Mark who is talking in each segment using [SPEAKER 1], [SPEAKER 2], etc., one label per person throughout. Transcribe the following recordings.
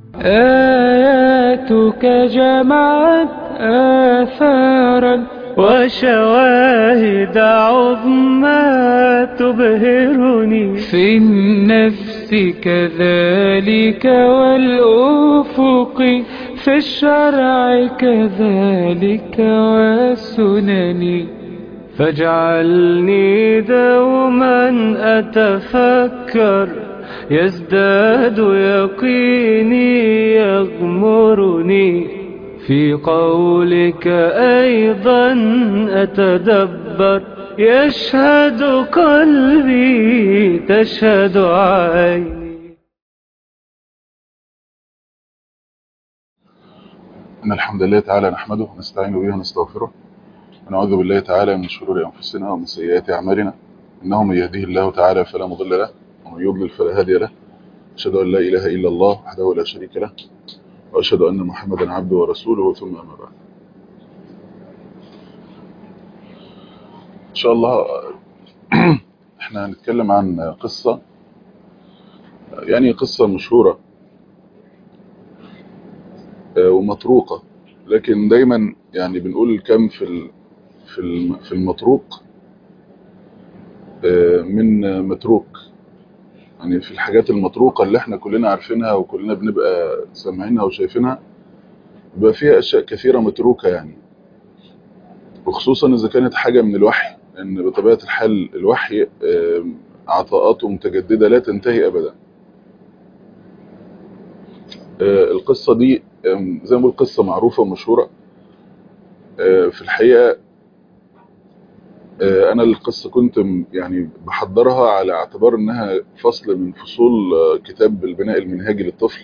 [SPEAKER 1] آياتك جمعت آثارا
[SPEAKER 2] وشواهد عظمى تبهرني
[SPEAKER 1] في النفس كذلك والأفق في الشرع كذلك والسنن
[SPEAKER 2] فاجعلني دوما أتفكر يزداد يقيني يغمرني في قولك أيضا أتدبر يشهد قلبي تشهد عيني
[SPEAKER 3] إن الحمد لله تعالى نحمده ونستعين به ونستغفره ونعوذ بالله تعالى من شرور أنفسنا ومن سيئات أعمالنا إنه من يهديه الله تعالى فلا مضل له ومن يضلل فلا هادي له أشهد أن لا إله إلا الله وحده لا شريك له وأشهد أن محمدا عبده ورسوله ثم أما بعد إن شاء الله إحنا هنتكلم عن قصة يعني قصة مشهورة ومطروقة لكن دايما يعني بنقول كم في في في المطروق من متروك يعني في الحاجات المطروقة اللي احنا كلنا عارفينها وكلنا بنبقى سامعينها وشايفينها بيبقى فيها أشياء كثيرة متروكة يعني وخصوصا إذا كانت حاجة من الوحي لأن بطبيعة الحال الوحي عطاءاته متجددة لا تنتهي أبدا القصة دي زي ما بقول قصة معروفة ومشهورة في الحقيقة أنا القصة كنت يعني بحضرها على اعتبار أنها فصل من فصول كتاب البناء المنهاجي للطفل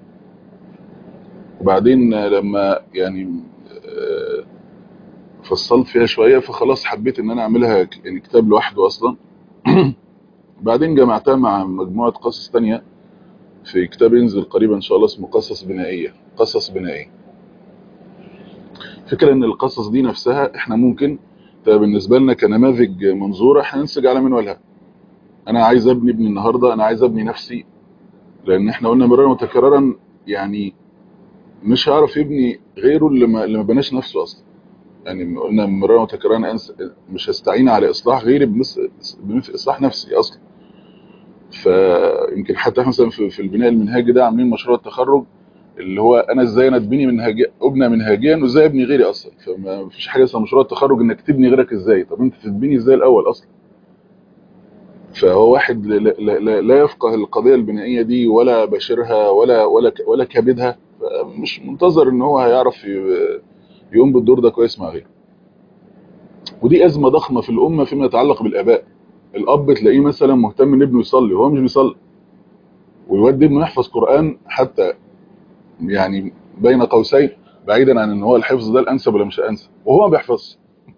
[SPEAKER 3] وبعدين لما يعني فصلت فيها شوية فخلاص حبيت أن أنا أعملها يعني كتاب لوحده أصلا بعدين جمعتها مع مجموعة قصص تانية في كتاب ينزل قريبا إن شاء الله اسمه قصص بنائية قصص بنائية فكرة أن القصص دي نفسها إحنا ممكن بالنسبة لنا كنماذج منظورة احنا ننسج على منوالها انا عايز ابني ابني النهاردة انا عايز ابني نفسي لان احنا قلنا مرارا وتكرارا يعني مش هعرف يبني غيره اللي ما, اللي ما بناش نفسه اصلا يعني قلنا مرارا وتكرارا مش هستعين على اصلاح غيري بمثل اصلاح نفسي اصلا فيمكن حتى مثلا في البناء المنهاجي ده عاملين مشروع التخرج اللي هو انا ازاي انا اتبني منهجيا ابنى منهجيا وازاي ابني غيري اصلا فما فيش حاجه اسمها مشروع التخرج انك تبني غيرك ازاي طب انت تتبني ازاي الاول اصلا فهو واحد لا, لا, لا يفقه القضيه البنائيه دي ولا بشرها ولا ولا ولا كابدها مش منتظر ان هو هيعرف يقوم بالدور ده كويس مع غيره ودي ازمه ضخمه في الامه فيما يتعلق بالاباء الاب تلاقيه مثلا مهتم ان ابنه يصلي وهو مش بيصلي ويودي ابنه يحفظ قران حتى يعني بين قوسين بعيدا عن ان هو الحفظ ده الانسب ولا مش انسب وهو ما بيحفظش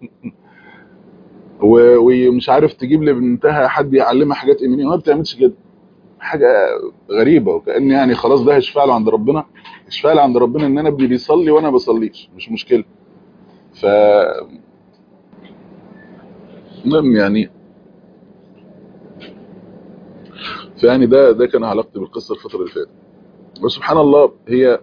[SPEAKER 3] ومش عارف تجيب لبنتها حد يعلمها حاجات ايمانيه وما بتعملش كده حاجه غريبه وكان يعني خلاص ده هيشفع له عند ربنا يشفع له عند ربنا ان انا ابني بيصلي وانا ما بصليش مش مشكله ف المهم يعني فيعني ده ده كان علاقتي بالقصه الفتره اللي فاتت وسبحان الله هي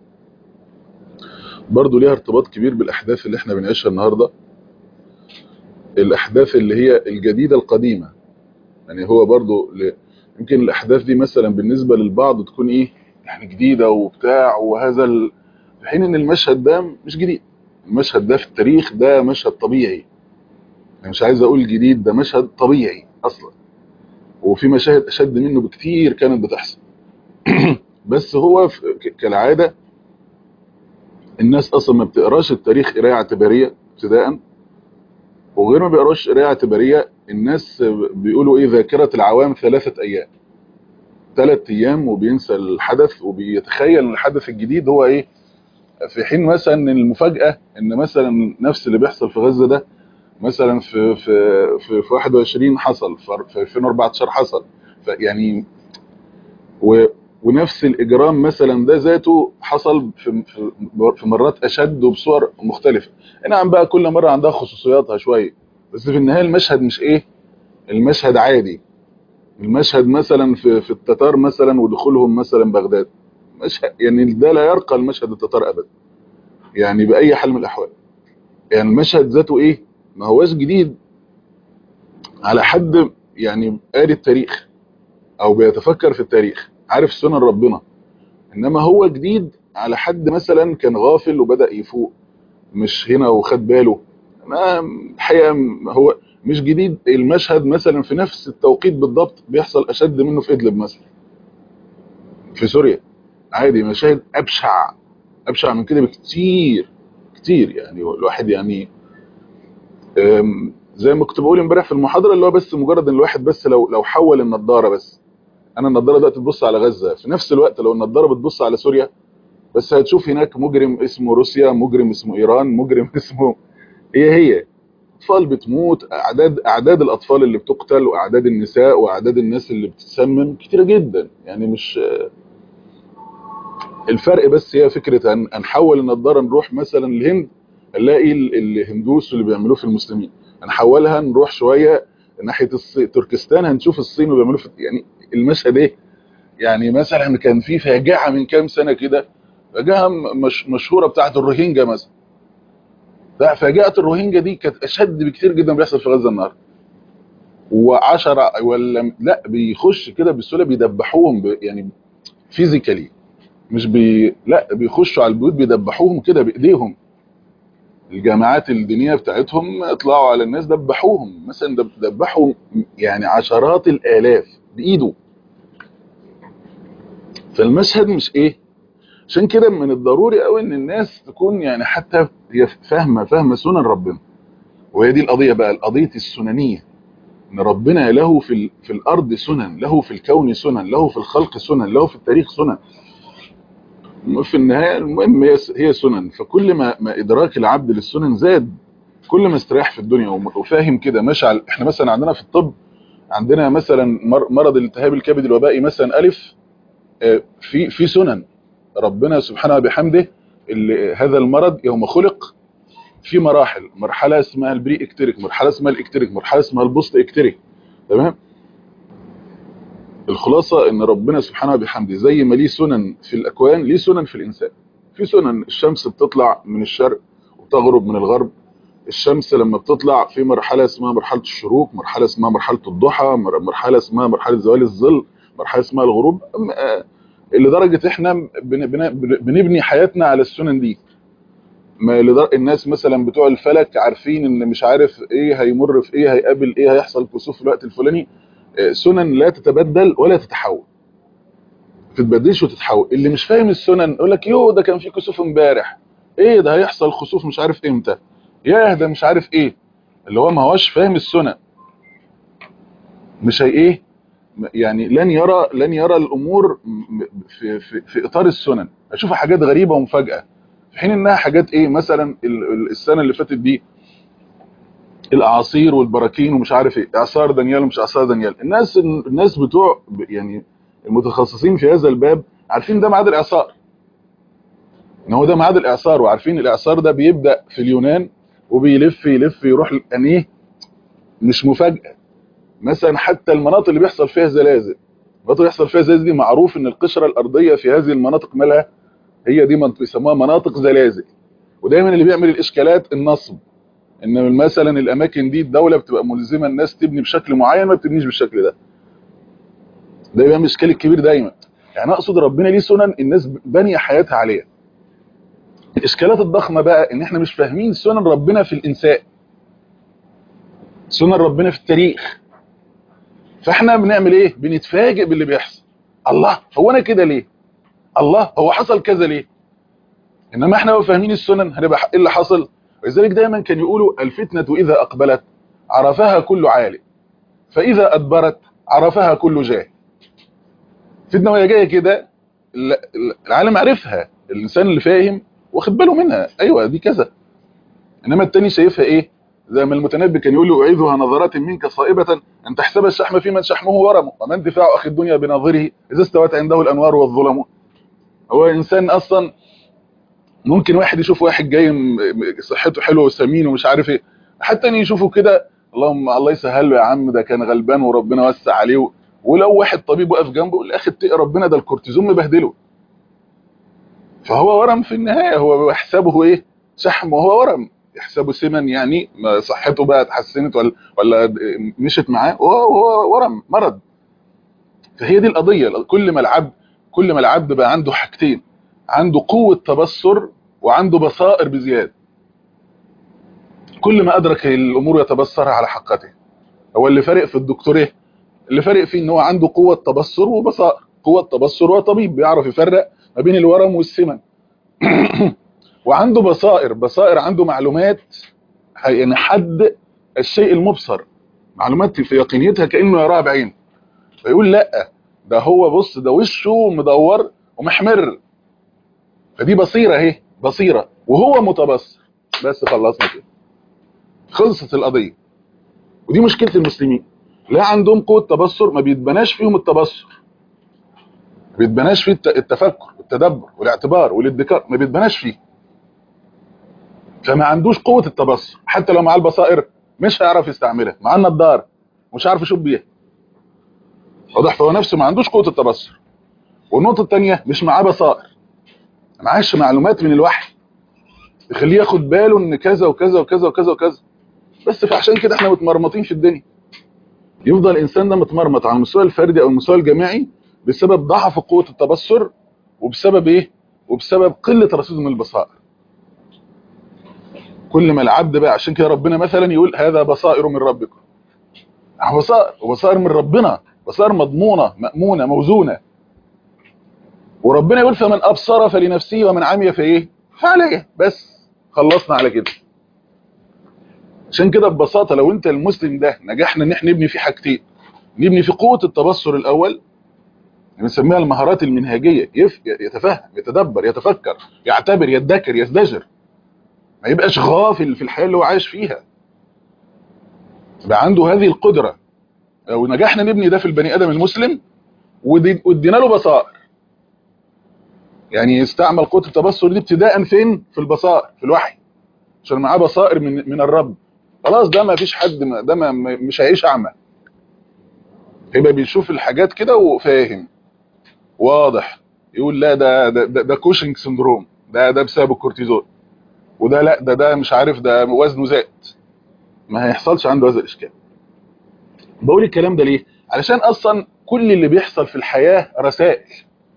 [SPEAKER 3] برضو ليها ارتباط كبير بالأحداث اللي احنا بنعيشها النهاردة الأحداث اللي هي الجديدة القديمة يعني هو برضو يمكن الأحداث دي مثلا بالنسبة للبعض تكون ايه يعني جديدة وبتاع وهذا ال... في حين ان المشهد ده مش جديد المشهد ده في التاريخ ده مشهد طبيعي يعني مش عايز اقول جديد ده مشهد طبيعي اصلا وفي مشاهد اشد منه بكتير كانت بتحصل بس هو كالعادة الناس اصلا ما بتقراش التاريخ قرايه اعتباريه ابتداء وغير ما بيقراش قرايه اعتباريه الناس بيقولوا ايه ذاكره العوام ثلاثه ايام ثلاث ايام وبينسى الحدث وبيتخيل ان الحدث الجديد هو ايه في حين مثلا ان المفاجاه ان مثلا نفس اللي بيحصل في غزه ده مثلا في في في, في 21 حصل في 2014 حصل يعني و ونفس الإجرام مثلا ده ذاته حصل في, في مرات أشد وبصور مختلفة نعم بقى كل مرة عندها خصوصياتها شوية بس في النهاية المشهد مش إيه المشهد عادي المشهد مثلا في, في التتار مثلا ودخولهم مثلا بغداد مشهد يعني ده لا يرقى المشهد التتار ابدا يعني باي حال من الاحوال يعني المشهد ذاته ايه ما هوش جديد على حد يعني قاري التاريخ او بيتفكر في التاريخ عارف سنن ربنا انما هو جديد على حد مثلا كان غافل وبدأ يفوق مش هنا وخد باله ما الحقيقه هو مش جديد المشهد مثلا في نفس التوقيت بالضبط بيحصل اشد منه في ادلب مثلا في سوريا عادي مشاهد ابشع ابشع من كده بكتير كتير يعني الواحد يعني أم، زي ما كنت بقول امبارح في المحاضره اللي هو بس مجرد ان الواحد بس لو لو حول النضاره بس انا النضاره دلوقتي تبص على غزه في نفس الوقت لو النضاره بتبص على سوريا بس هتشوف هناك مجرم اسمه روسيا مجرم اسمه ايران مجرم اسمه هي هي اطفال بتموت اعداد اعداد الاطفال اللي بتقتل واعداد النساء واعداد الناس اللي بتتسمم كتيره جدا يعني مش الفرق بس هي فكره ان نحول النضاره نروح مثلا الهند نلاقي ال- الهندوس اللي بيعملوه في المسلمين هنحولها نروح شويه ناحيه الصين تركستان هنشوف الصين وبيعملوه في يعني المشهد ايه يعني مثلا كان في فاجعه من كام سنه كده فاجعه مش مشهوره بتاعه الروهينجا مثلا لا فاجعه الروهينجا دي كانت اشد بكتير جدا بيحصل في غزه النهارده وعشرة ولا لا بيخش كده بسهوله بيدبحوهم ب... يعني فيزيكالي مش بي لا بيخشوا على البيوت بيدبحوهم كده بايديهم الجامعات الدينيه بتاعتهم اطلعوا على الناس دبحوهم مثلا دب- دبحوا يعني عشرات الالاف بايده فالمشهد مش ايه عشان كده من الضروري قوي ان الناس تكون يعني حتى هي فاهمه فاهمه سنن ربنا وهي دي القضيه بقى القضيه السننيه ان ربنا له في ال- في الارض سنن له في الكون سنن له في الخلق سنن له في التاريخ سنن في النهايه المهم هي هي سنن فكل ما ما ادراك العبد للسنن زاد كل ما استريح في الدنيا وم- وفاهم كده ماشي على احنا مثلا عندنا في الطب عندنا مثلا مر- مرض الالتهاب الكبد الوبائي مثلا الف آه، في في سنن ربنا سبحانه وبحمده اللي هذا المرض يوم خلق في مراحل مرحله اسمها البري اكتريك مرحله اسمها الاكتريك مرحله اسمها البوست اكتريك تمام الخلاصه ان ربنا سبحانه وبحمده زي ما ليه سنن في الاكوان ليه سنن في الانسان في سنن الشمس بتطلع من الشرق وتغرب من الغرب الشمس لما بتطلع في مرحله اسمها مرحله الشروق مرحله اسمها مرحله الضحى مر- مرحله اسمها مرحله زوال الظل مرحله اسمها الغروب أم- آه، لدرجه احنا بن- بن- بنبني حياتنا على السنن دي ما لدر... الناس مثلا بتوع الفلك عارفين ان مش عارف ايه هيمر في ايه هيقابل ايه هيحصل كسوف في الوقت الفلاني آه، سنن لا تتبدل ولا تتحول ما تتبدلش وتتحول اللي مش فاهم السنن يقول لك يو ده كان في كسوف امبارح ايه ده هيحصل خسوف مش عارف امتى ياه ده مش عارف ايه اللي هو ما هوش فاهم السنن مش هي ايه يعني لن يرى لن يرى الامور م- في في في اطار السنن اشوف حاجات غريبه ومفاجاه في حين انها حاجات ايه مثلا ال- ال- السنه اللي فاتت دي الاعاصير والبراكين ومش عارف ايه اعصار دانيال ومش اعصار دانيال الناس الناس بتوع ب- يعني المتخصصين في هذا الباب عارفين ده ميعاد الاعصار ان هو ده ميعاد الاعصار وعارفين الاعصار ده بيبدا في اليونان وبيلف يلف يروح لانيه مش مفاجاه مثلا حتى المناطق اللي بيحصل فيها زلازل المناطق اللي بيحصل فيها زلازل دي معروف ان القشره الارضيه في هذه المناطق مالها هي دي منطقه يسموها مناطق زلازل ودايما اللي بيعمل الاشكالات النصب ان مثلا الاماكن دي الدوله بتبقى ملزمه الناس تبني بشكل معين ما بتبنيش بالشكل ده ده بيبقى الاشكال الكبير دايما يعني اقصد ربنا ليه سنن الناس بانيه حياتها عليها الاشكالات الضخمه بقى ان احنا مش فاهمين سنن ربنا في الانسان سنن ربنا في التاريخ فاحنا بنعمل ايه بنتفاجئ باللي بيحصل الله هو انا كده ليه الله هو حصل كذا ليه انما احنا لو فاهمين السنن هنبقى ايه اللي حصل ولذلك دايما كان يقولوا الفتنه اذا اقبلت عرفها كل عالم فاذا ادبرت عرفها كل جاهل فتنه وهي جايه كده ال- ال- العالم عرفها الانسان اللي فاهم واخد باله منها ايوه دي كذا انما التاني شايفها ايه زي ما المتنبي كان يقول له اعيذها نظرات منك صائبه ان تحسب الشحم في من شحمه ورم وما انتفاع اخي الدنيا بناظره اذا استوت عنده الانوار والظلم هو انسان اصلا ممكن واحد يشوف واحد جاي م- م- صحته حلوه وسمين ومش عارف ايه حتى ان يشوفه كده اللهم الله يسهل له يا عم ده كان غلبان وربنا وسع عليه ولو واحد طبيب وقف جنبه يقول يا اخي اتقي ربنا ده الكورتيزون مبهدله فهو ورم في النهايه هو يحسبه ايه شحم وهو ورم يحسبه سمن يعني ما صحته بقى اتحسنت ولا ولا مشت معاه وهو ورم مرض فهي دي القضيه كل ما العبد كل ما العبد بقى عنده حاجتين عنده قوه تبصر وعنده بصائر بزياده كل ما ادرك الامور يتبصرها على حقته هو اللي فارق في الدكتور ايه اللي فارق فيه ان هو عنده قوه تبصر وبصائر قوه تبصر وطبيب بيعرف يفرق ما بين الورم والسمن وعنده بصائر بصائر عنده معلومات يعني حد الشيء المبصر معلومات في يقينيتها كانه يراها بعين فيقول لا ده هو بص ده وشه مدور ومحمر فدي بصيره اهي بصيره وهو متبصر بس خلصنا كده خلصت القضيه ودي مشكله المسلمين لا عندهم قوه تبصر ما بيتبناش فيهم التبصر ما بيتبناش فيه التفكر والتدبر والاعتبار والادكار ما بيتبناش فيه فما عندوش قوه التبصر حتى لو معاه البصائر مش هيعرف يستعملها معاه النضاره مش عارف يشوف بيها واضح فهو نفسه ما عندوش قوه التبصر والنقطه الثانيه مش معاه بصائر معاش معلومات من الوحي يخليه ياخد باله ان كذا وكذا وكذا وكذا وكذا بس فعشان كده احنا متمرمطين في الدنيا يفضل الانسان ده متمرمط على المستوى الفردي او المستوى الجماعي بسبب ضعف قوه التبصر وبسبب ايه وبسبب قله رصيد من البصائر كل ما العبد بقى عشان كده ربنا مثلا يقول هذا بصائر من ربكم بصائر وبصائر من ربنا بصائر مضمونه مامونه موزونه وربنا يقول فمن ابصر فلنفسه ومن عمي فايه فعليه بس خلصنا على كده عشان كده ببساطه لو انت المسلم ده نجحنا ان احنا نبني فيه حاجتين نبني في قوه التبصر الاول بنسميها المهارات المنهجيه يف... يتفهم يتدبر يتفكر يعتبر يدكر يزدجر ما يبقاش غافل في الحياه اللي هو عايش فيها يبقى عنده هذه القدره لو نجحنا نبني ده في البني ادم المسلم وادينا له بصائر يعني يستعمل قوه التبصر دي ابتداء فين في البصائر في الوحي عشان معاه بصائر من من الرب خلاص ده ما فيش حد ما ده ما مش هيعيش اعمى يبقى بيشوف الحاجات كده وفاهم واضح يقول لا ده ده ده, ده كوشنج سندروم ده ده بسبب الكورتيزون وده لا ده ده مش عارف ده وزنه زاد ما هيحصلش عنده هذا الاشكال بقول الكلام ده ليه علشان اصلا كل اللي بيحصل في الحياه رسائل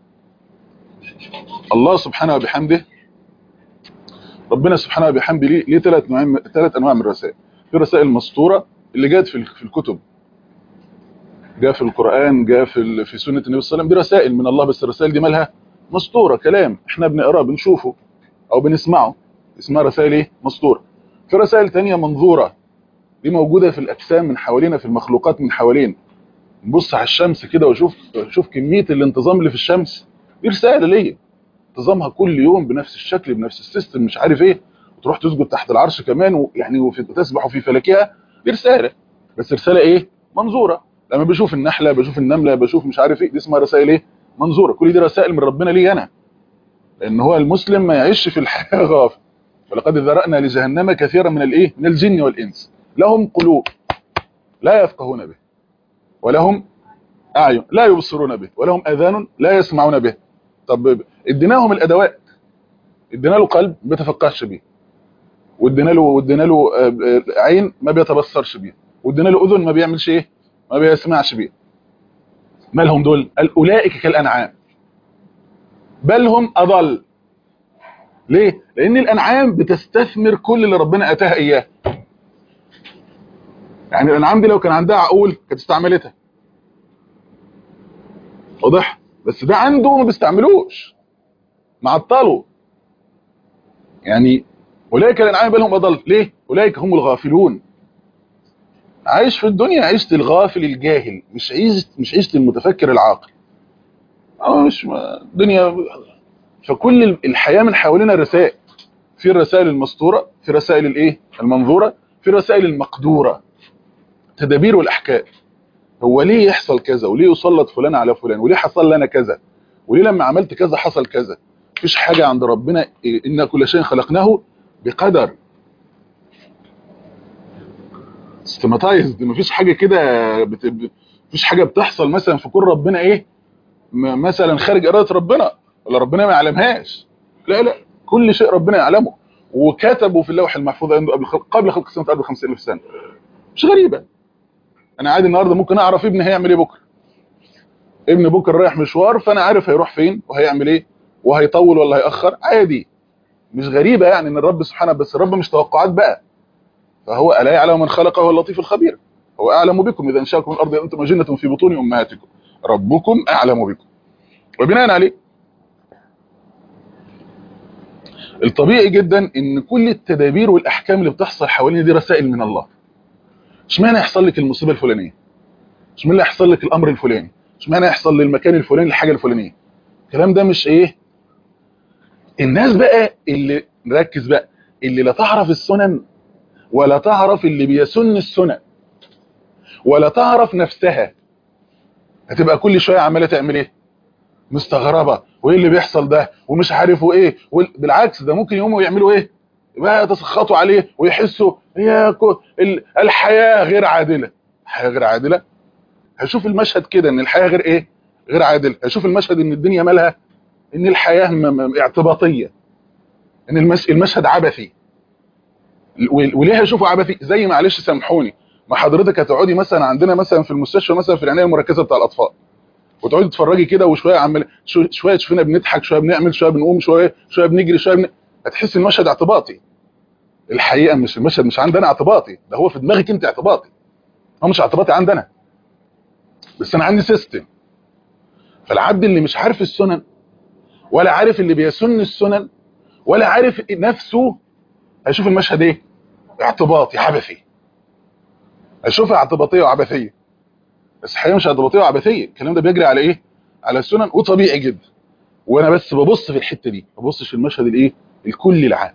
[SPEAKER 3] الله سبحانه وبحمده ربنا سبحانه وبحمده ليه ليه ثلاث نوع ثلاث انواع من الرسائل في رسائل مسطوره اللي جت في في الكتب جاء في القران جاء في في سنه النبي صلى الله عليه وسلم دي رسائل من الله بس الرسائل دي مالها مسطوره كلام احنا بنقراه بنشوفه او بنسمعه اسمها رسائل ايه مسطوره في رسائل ثانيه منظوره دي موجوده في الاجسام من حوالينا في المخلوقات من حوالينا نبص على الشمس كده وشوف شوف كميه الانتظام اللي في الشمس دي رساله ليا انتظامها كل يوم بنفس الشكل بنفس السيستم مش عارف ايه وتروح تسجد تحت العرش كمان ويعني وتسبح في فلكها دي رساله بس رساله ايه منظوره لما بشوف النحله بشوف النمله بشوف مش عارف ايه دي اسمها رسائل ايه منظوره كل دي رسائل من ربنا لي انا لان هو المسلم ما يعيش في الحياه غافل ولقد ذرانا لجهنم كثيرا من الايه من الجن والانس لهم قلوب لا يفقهون به ولهم اعين لا يبصرون به ولهم اذان لا يسمعون به طب اديناهم الادوات ادينا له قلب ما بيتفقهش بيه وادينا له وادينا له عين ما بيتبصرش بيه وادينا له اذن ما بيعملش ايه ما بيسمعش بيه مالهم دول اولئك كالانعام بل هم اضل ليه لان الانعام بتستثمر كل اللي ربنا اتاها اياه يعني الانعام دي لو كان عندها عقول كانت استعملتها واضح بس ده عنده ما بيستعملوش معطله يعني اولئك الانعام بل هم اضل ليه اولئك هم الغافلون عايش في الدنيا عيشه الغافل الجاهل مش عيشه مش عيشه المتفكر العاقل اه مش الدنيا فكل الحياه من حوالينا رسائل في الرسائل المسطوره في رسائل الايه المنظوره في الرسائل المقدوره تدابير والاحكام هو ليه يحصل كذا وليه يسلط فلان على فلان وليه حصل لنا كذا وليه لما عملت كذا حصل كذا مفيش حاجه عند ربنا ان كل شيء خلقناه بقدر سيستماتايزد مفيش حاجه كده بت... مفيش حاجه بتحصل مثلا في كل ربنا ايه م... مثلا خارج اراده ربنا ولا ربنا ما يعلمهاش لا لا كل شيء ربنا يعلمه وكتبه في اللوح المحفوظ عنده قبل خلق قبل خلق السماوات والارض ب 50000 سنه مش غريبه انا عادي النهارده ممكن اعرف ابني هيعمل ايه بكره ابن بكره رايح مشوار فانا عارف هيروح فين وهيعمل ايه وهيطول ولا هيأخر عادي مش غريبه يعني ان الرب سبحانه بس الرب مش توقعات بقى فهو الا يعلم من خلق هو اللطيف الخبير هو اعلم بكم اذا انشاكم الارض انتم اجنه في بطون امهاتكم ربكم اعلم بكم وبناء عليه الطبيعي جدا ان كل التدابير والاحكام اللي بتحصل حوالينا دي رسائل من الله اشمعنى يحصل لك المصيبه الفلانيه اشمعنى يحصل لك الامر الفلاني اشمعنى يحصل للمكان الفلاني الحاجه الفلانيه الكلام ده مش ايه الناس بقى اللي نركز بقى اللي لا تعرف السنن ولا تعرف اللي بيسن السنن ولا تعرف نفسها هتبقى كل شويه عماله تعمل ايه مستغربه وايه اللي بيحصل ده ومش عارفوا ايه بالعكس ده ممكن يقوموا يعملوا ايه بقى يتسخطوا عليه ويحسوا هي الحياه غير عادله الحياه غير عادله هشوف المشهد كده ان الحياه غير ايه غير عادله هشوف المشهد ان الدنيا مالها ان الحياه اعتباطيه ان المشهد عبثي وليه هشوفه عبثي زي معلش سامحوني ما حضرتك هتقعدي مثلا عندنا مثلا في المستشفى مثلا في العنايه المركزه بتاع الاطفال وتقعدي تتفرجي كده وشويه عمال شويه تشوفينا بنضحك شويه بنعمل شويه بنقوم شويه شويه بنجري شويه بن... هتحس المشهد اعتباطي الحقيقه مش المشهد مش عندنا اعتباطي ده هو في دماغك انت اعتباطي هو مش اعتباطي عندنا بس انا عندي سيستم فالعبد اللي مش عارف السنن ولا عارف اللي بيسن السنن ولا عارف نفسه هيشوف المشهد ايه اعتباطي عبثي هيشوفها اعتباطيه وعبثيه بس الحقيقه مش اعتباطيه وعبثيه الكلام ده بيجري على ايه على السنن وطبيعي جدا وانا بس ببص في الحته دي ما ببصش في المشهد الايه الكلي العام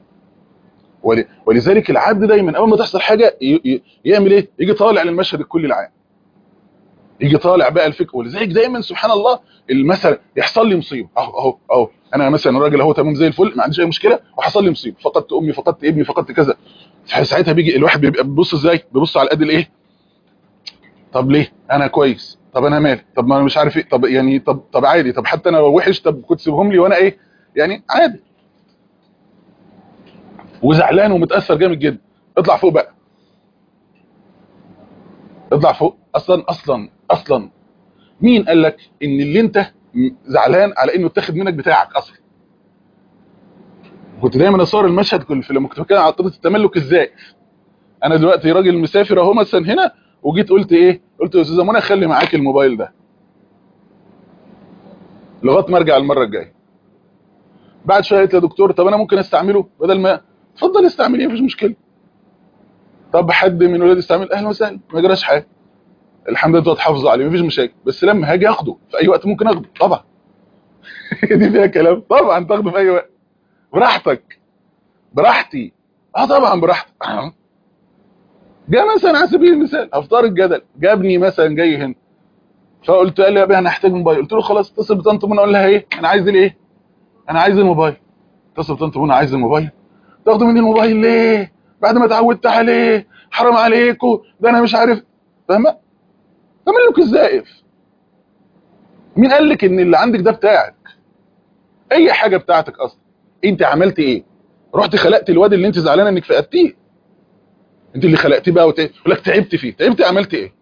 [SPEAKER 3] ولذلك العبد دايما اول ما تحصل حاجه يعمل ايه يجي طالع للمشهد الكلي العام يجي طالع بقى الفكر ولذلك دايما سبحان الله المثل يحصل لي مصيبه اهو اهو اهو انا مثلا راجل اهو تمام زي الفل ما عنديش اي مشكله وحصل لي مصيبه فقدت امي فقدت ابني فقدت كذا ساعتها بيجي الواحد بيبقى بيبص ازاي بيبص على قد الايه طب ليه انا كويس طب انا مالي طب ما انا مش عارف ايه طب يعني طب طب عادي طب حتى انا وحش طب كنت سيبهم لي وانا ايه يعني عادي وزعلان ومتاثر جامد جدا اطلع فوق بقى اطلع فوق اصلا اصلا اصلا مين قال لك ان اللي انت زعلان على انه اتاخد منك بتاعك اصلا كنت دايما اصور المشهد كل في لما كنت بتكلم على طريقه التملك ازاي انا دلوقتي راجل مسافر اهو مثلا هنا وجيت قلت ايه قلت يا استاذه منى خلي معاك الموبايل ده لغايه ما ارجع المره الجايه بعد شويه قلت يا دكتور طب انا ممكن استعمله بدل ما اتفضل استعمليه مفيش مشكله طب حد من ولادي استعمل اهلا وسهلا ما جراش حاجه الحمد لله تحافظوا عليه مفيش مشاكل بس لما هاجي اخده في اي وقت ممكن اخده طبعا دي فيها كلام طبعا تاخده في اي وقت براحتك براحتي اه طبعا براحتك آه. جاء مثلا على سبيل المثال هفترض الجدل جابني مثلا جاي هنا فقلت قال لي يا ابي انا هحتاج موبايل قلت له خلاص اتصل بطنط منى اقول لها ايه انا عايز الايه انا عايز الموبايل اتصل بطنط منى عايز الموبايل تاخدوا مني الموبايل ليه بعد ما اتعودت عليه حرام عليكم ده انا مش عارف فاهمه تملك الزائف مين قال لك ان اللي عندك ده بتاعك اي حاجه بتاعتك اصلا انت عملت ايه رحت خلقت الواد اللي انت زعلانه انك فقدتيه انت اللي خلقتيه بقى وتقول لك تعبت فيه تعبت عملت ايه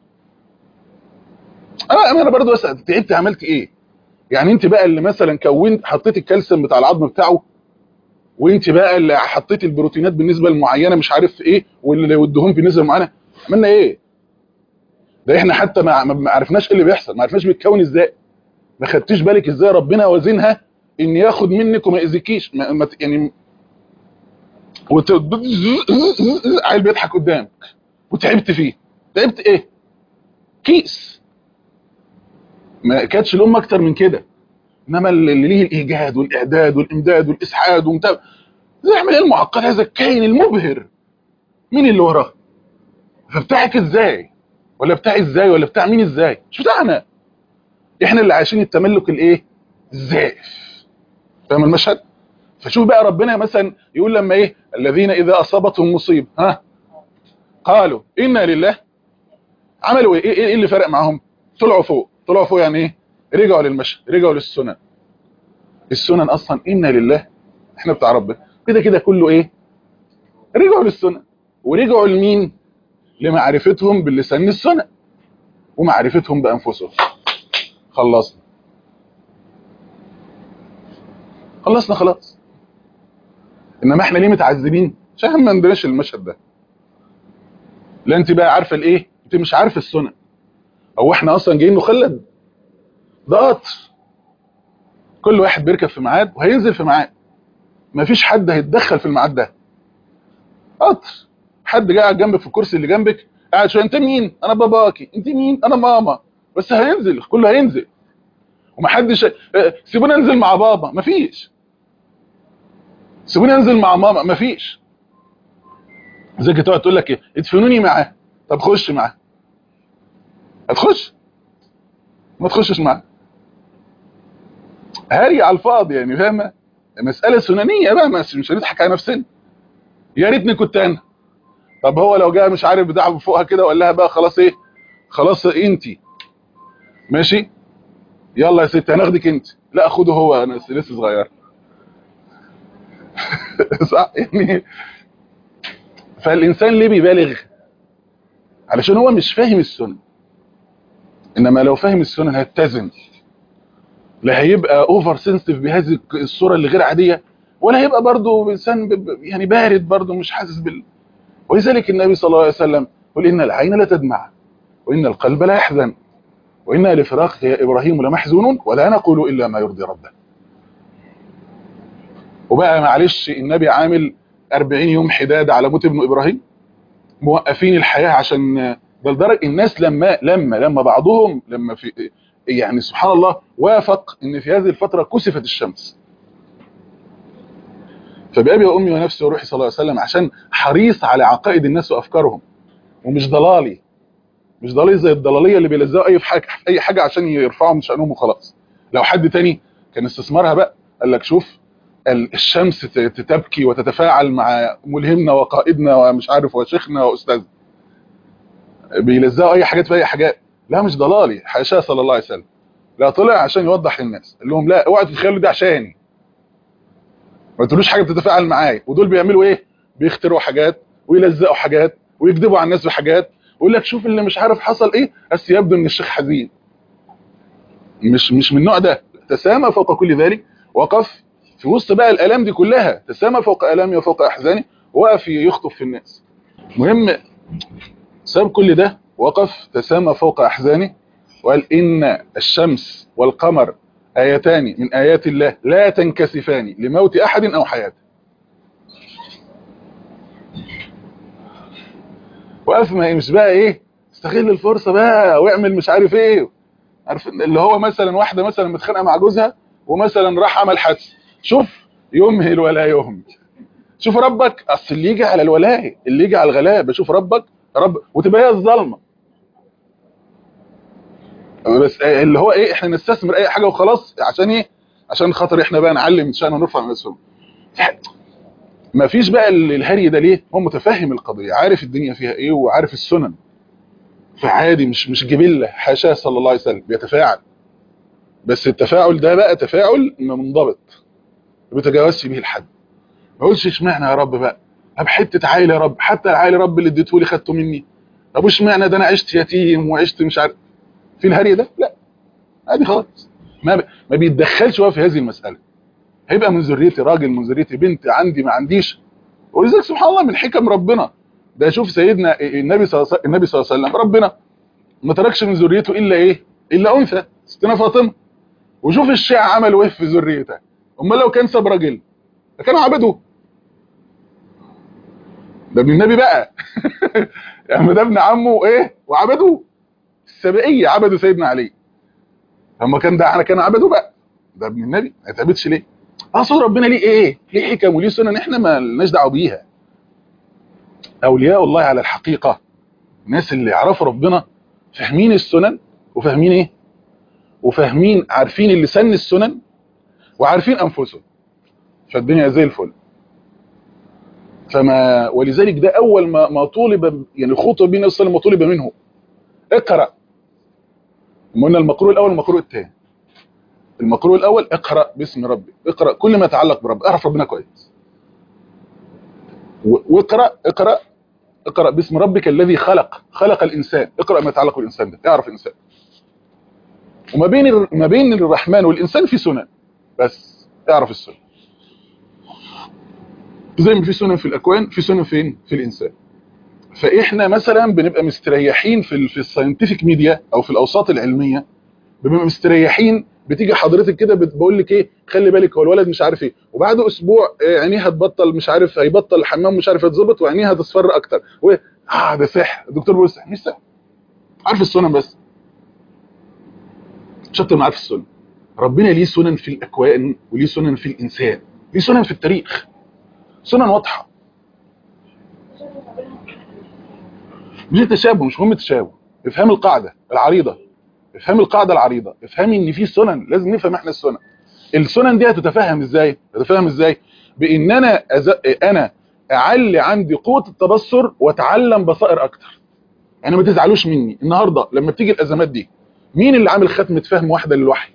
[SPEAKER 3] انا انا برضه اسال تعبت عملت ايه يعني انت بقى اللي مثلا كونت حطيت الكالسيوم بتاع العظم بتاعه وانت بقى اللي حطيت البروتينات بالنسبه المعينه مش عارف ايه والدهون بالنسبه المعينه عملنا ايه ده احنا حتى ما, ما عرفناش ايه اللي بيحصل ما عرفناش بيتكون ازاي ما خدتيش بالك ازاي ربنا وزنها ان ياخد منك وما يأذيكيش ما ما يعني وت... عيل بيضحك قدامك وتعبت فيه تعبت ايه كيس ما كانتش الام اكتر من كده انما اللي ليه الايجاد والاعداد والامداد والاسعاد ومتابع زي اعمل ايه المعقد هذا الكائن المبهر مين اللي وراه فبتاعك ازاي ولا بتاعي ازاي ولا بتاع مين ازاي مش بتاعنا احنا اللي عايشين التملك الايه الزائف فاهم المشهد فشوف بقى ربنا مثلا يقول لما ايه الذين اذا اصابتهم مصيبه ها قالوا انا لله عملوا ايه ايه اللي فرق معاهم طلعوا فوق طلعوا فوق يعني ايه رجعوا للمشهد رجعوا للسنن السنن اصلا انا لله احنا بتاع ربنا كده كده كله ايه رجعوا للسنة ورجعوا لمين لمعرفتهم باللسان السنة ومعرفتهم بأنفسهم خلصنا خلصنا خلاص انما احنا ليه متعذبين عشان ما عندناش المشهد ده لا انت بقى عارفه الايه انت مش عارفه السنن هو احنا اصلا جايين نخلد ده قطر كل واحد بيركب في ميعاد وهينزل في ميعاد مفيش حد هيتدخل في الميعاد ده قطر حد قاعد جنبك في الكرسي اللي جنبك قاعد شويه انت مين انا باباكي انت مين انا ماما بس هينزل كله هينزل ومحدش اه، سيبوني انزل مع بابا مفيش سيبوني انزل مع ماما مفيش زي كده تقعد تقول لك ايه ادفنوني معاه طب خش معاه هتخش ما تخشش معاه هاري على الفاضي يعني فاهمه مساله سنانيه بقى مش مش هنضحك على نفسنا يا ريتني كنت انا طب هو لو جاء مش عارف بتاع فوقها كده وقال لها بقى خلاص ايه خلاص انت ماشي يلا يا ست هناخدك انت لا خده هو انا لسه صغير صح يعني فالانسان ليه بيبالغ علشان هو مش فاهم السنه انما لو فاهم السنه هيتزن لا هيبقى اوفر سنسيتيف بهذه الصوره اللي غير عاديه ولا هيبقى برضه انسان ب- ب- يعني بارد برضه مش حاسس بال ولذلك النبي صلى الله عليه وسلم يقول ان العين لا تدمع وان القلب لا يحزن وإنا لفراقك يا إبراهيم لمحزونون ولا نقول إلا ما يرضي ربه وبقى معلش النبي عامل 40 يوم حداد على موت ابن إبراهيم موقفين الحياة عشان ده لدرجة الناس لما لما لما بعضهم لما في يعني سبحان الله وافق ان في هذه الفترة كسفت الشمس فبأبي وأمي ونفسي وروحي صلى الله عليه وسلم عشان حريص على عقائد الناس وأفكارهم ومش ضلالي مش ضلالي زي الضلاليه اللي بيلزقوا اي في حاجه اي حاجه عشان يرفعوا من شانهم وخلاص لو حد تاني كان استثمارها بقى قال لك شوف ال- الشمس ت- تبكي وتتفاعل مع ملهمنا وقائدنا ومش عارف وشيخنا واستاذنا بيلزقوا اي حاجات في اي حاجات لا مش ضلالي حاشاه صلى الله عليه وسلم لا طلع عشان يوضح للناس قال لهم لا اوعوا تتخيلوا ده عشاني ما تقولوش حاجه بتتفاعل معايا ودول بيعملوا ايه بيخترعوا حاجات ويلزقوا حاجات ويكذبوا على الناس بحاجات ويقول لك شوف اللي مش عارف حصل ايه بس يبدو ان الشيخ حزين مش مش من النوع ده تسامى فوق كل ذلك وقف في وسط بقى الالام دي كلها تسامى فوق الامي وفوق احزاني وقف يخطب في الناس مهم ساب كل ده وقف تسامى فوق احزاني وقال ان الشمس والقمر ايتان من ايات الله لا تنكسفان لموت احد او حياته وقف ما مش بقى ايه استغل الفرصه بقى واعمل مش عارف ايه عارف اللي هو مثلا واحده مثلا متخانقه مع جوزها ومثلا راح عمل حادث شوف يمهل ولا يهمل شوف ربك اصل اللي يجي على الولاء اللي يجي على الغلابه شوف ربك رب وتبقى هي الظالمه بس اللي هو ايه احنا نستثمر اي حاجه وخلاص عشان ايه عشان خاطر احنا بقى نعلم ان شاء الله ونرفع من اسمهم ما فيش بقى الهري ده ليه هو متفهم القضيه عارف الدنيا فيها ايه وعارف السنن فعادي مش مش جبله حاشاه صلى الله عليه وسلم بيتفاعل بس التفاعل ده بقى تفاعل منضبط ما بيتجاوزش به الحد ما اقولش اشمعنى يا رب بقى طب حته عيل يا رب حتى العيل يا رب اللي اديته لي خدته مني طب اشمعنى ده انا عشت يتيم وعشت مش عارف في الهري ده لا عادي خالص ما ب... ما بيتدخلش هو في هذه المساله هيبقى من ذريتي راجل من ذريتي بنت عندي ما عنديش ولذلك سبحان الله من حكم ربنا ده شوف سيدنا النبي صلى الله النبي صلى الله عليه وسلم ربنا ما تركش من ذريته الا ايه الا انثى ستنا فاطمه وشوف الشيعة عملوا ايه في ذريتها امال لو كان ساب راجل كانوا عبدوه ده ابن النبي بقى يعني ده ابن عمه ايه وعبدوه السبائيه عبدوا سيدنا علي لما كان ده احنا كانوا عبدوه بقى ده ابن النبي ما يتعبدش ليه اقصد ربنا ليه ايه ليه حكم وليه سنن احنا ما لناش دعوه بيها اولياء الله على الحقيقه الناس اللي يعرفوا ربنا فاهمين السنن وفاهمين ايه وفاهمين عارفين اللي سن السنن وعارفين انفسهم فالدنيا زي الفل فما ولذلك ده اول ما ما طولب يعني خطب بين الصلاه ما طولب منه اقرا قلنا المقروء الاول والمقروء الثاني المقروء الاول اقرا باسم ربك اقرا كل ما يتعلق برب اعرف ربنا كويس و- واقرا اقرا اقرا باسم ربك الذي خلق خلق الانسان اقرا ما يتعلق بالانسان ده اعرف الانسان وما بين الر- ما بين الرحمن والانسان في سنن بس اعرف السنن زي ما في سنن في الاكوان في سنن فين في الانسان فاحنا مثلا بنبقى مستريحين في ال في الساينتفك ميديا او في الاوساط العلميه بنبقى مستريحين بتيجي حضرتك كده بت- بقول لك ايه خلي بالك هو الولد مش عارف ايه وبعد اسبوع آه، عينيه هتبطل مش عارف هيبطل الحمام مش عارف هتظبط وعينيه هتصفر اكتر و اه ده سحر الدكتور بيقول سحر مش سحر عارف السنن بس مش اكتر ما عارف السنن ربنا ليه سنن في الاكوان وليه سنن في الانسان ليه سنن في التاريخ سنن واضحه مش التشابه مش مهم التشابه افهم القاعده العريضه افهم القاعده العريضه افهمي ان في سنن لازم نفهم احنا السنن السنن دي هتتفهم ازاي هتتفهم ازاي بان انا أز... انا اعلي عندي قوه التبصر واتعلم بصائر اكتر يعني ما تزعلوش مني النهارده لما بتيجي الازمات دي مين اللي عامل ختمه فهم واحده للوحي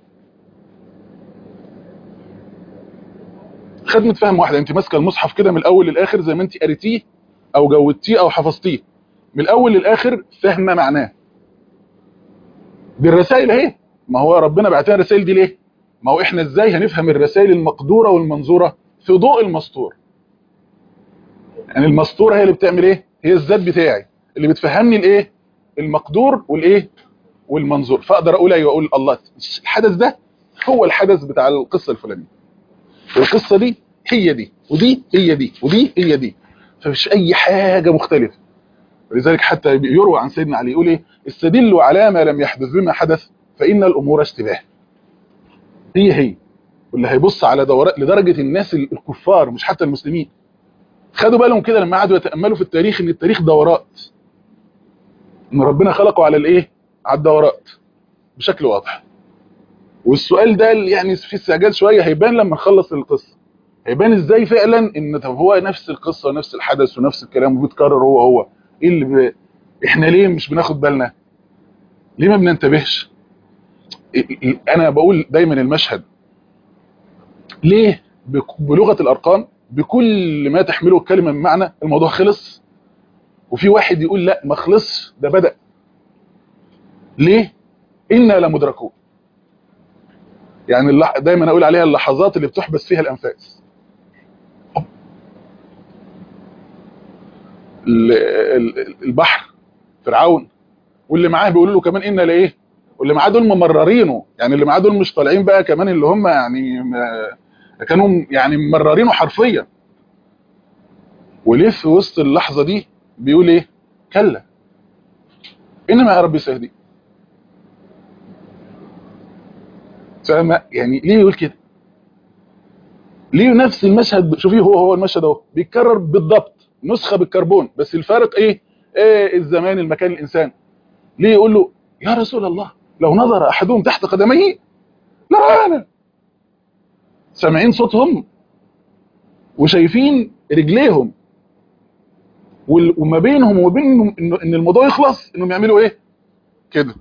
[SPEAKER 3] ختمه فهم واحده انت ماسكه المصحف كده من الاول للاخر زي ما انت قريتيه او جودتيه او حفظتيه من الاول للاخر فاهمه معناه دي الرسائل اهي ما هو ربنا بعت لنا الرسائل دي ليه ما هو احنا ازاي هنفهم الرسائل المقدوره والمنظوره في ضوء المسطور يعني المسطوره هي اللي بتعمل ايه هي الذات بتاعي اللي بتفهمني الايه المقدور والايه والمنظور فاقدر اقول ايوه اقول الله الحدث ده هو الحدث بتاع القصه الفلانيه القصه دي هي دي ودي هي دي ودي هي دي فمش اي حاجه مختلفه ولذلك حتى يروى عن سيدنا علي يقول ايه استدلوا على ما لم يحدث بما حدث فان الامور اشتباه هي هي واللي هيبص على دورات لدرجه الناس الكفار مش حتى المسلمين خدوا بالهم كده لما قعدوا يتاملوا في التاريخ ان التاريخ دورات ان ربنا خلقه على الايه على الدورات بشكل واضح والسؤال ده يعني في استعجال شويه هيبان لما نخلص القصه هيبان ازاي فعلا ان طب هو نفس القصه ونفس الحدث ونفس الكلام وبيتكرر هو هو ايه اللي ب... احنا ليه مش بناخد بالنا ليه ما بننتبهش ال- ال- انا بقول دايما المشهد ليه بك- بلغه الارقام بكل ما تحمله الكلمه من معنى الموضوع خلص وفي واحد يقول لا ما خلصش ده بدا ليه انا لمدركون يعني اللح... دايما اقول عليها اللحظات اللي بتحبس فيها الانفاس ال- ال- البحر فرعون واللي معاه بيقولوا له كمان ان لايه واللي معاه دول ممررينه يعني اللي معاه دول مش طالعين بقى كمان اللي هم يعني ما- كانوا يعني ممررينه حرفيا وليه في وسط اللحظه دي بيقول ايه كلا انما يا ربي سيهدي فما يعني ليه يقول كده ليه نفس المشهد شوفيه هو هو المشهد اهو بيتكرر بالضبط نسخه بالكربون بس الفارق ايه ايه الزمان المكان الانسان ليه يقول له يا رسول الله لو نظر احدهم تحت قدميه لرانا سامعين صوتهم وشايفين رجليهم وال- وما بينهم وبين إنه- ان الموضوع يخلص انهم يعملوا ايه كده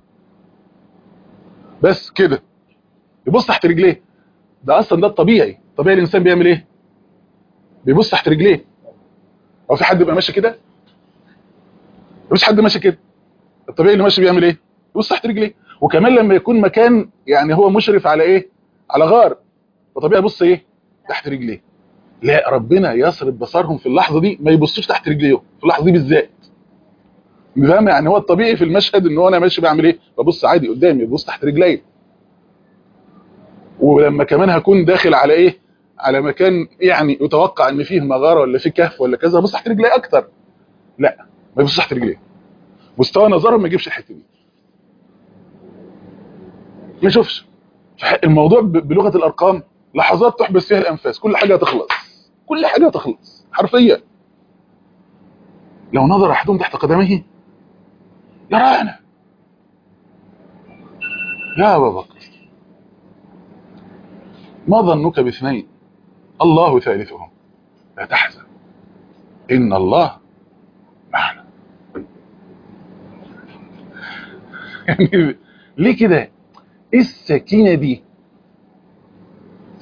[SPEAKER 3] بس كده يبص تحت رجليه ده اصلا ده الطبيعي طبيعي الانسان بيعمل ايه بيبص تحت رجليه هو في حد يبقى ماشي كده مفيش حد ماشي كده الطبيعي اللي ماشي بيعمل ايه يبص تحت رجليه وكمان لما يكون مكان يعني هو مشرف على ايه على غار فطبيعي يبص ايه تحت رجليه لا ربنا يصرف بصرهم في اللحظه دي ما يبصوش تحت رجليهم في اللحظه دي بالذات فاهم يعني هو الطبيعي في المشهد ان هو انا ماشي بعمل ايه ببص عادي قدامي ببص تحت رجلي ولما كمان هكون داخل على ايه على مكان يعني يتوقع ان فيه مغاره ولا فيه كهف ولا كذا بص تحت رجلي اكتر لا ما يبصش تحت رجليه مستوى نظرهم ما يجيبش الحته دي ما يشوفش الموضوع ب- بلغه الارقام لحظات تحبس فيها الانفاس كل حاجه هتخلص كل حاجه هتخلص حرفيا لو نظر احدهم تحت قدمه يرانا يا ابا بكر ما ظنك باثنين الله ثالثهم لا تحزن ان الله معنا يعني ليه كده ايه السكينه دي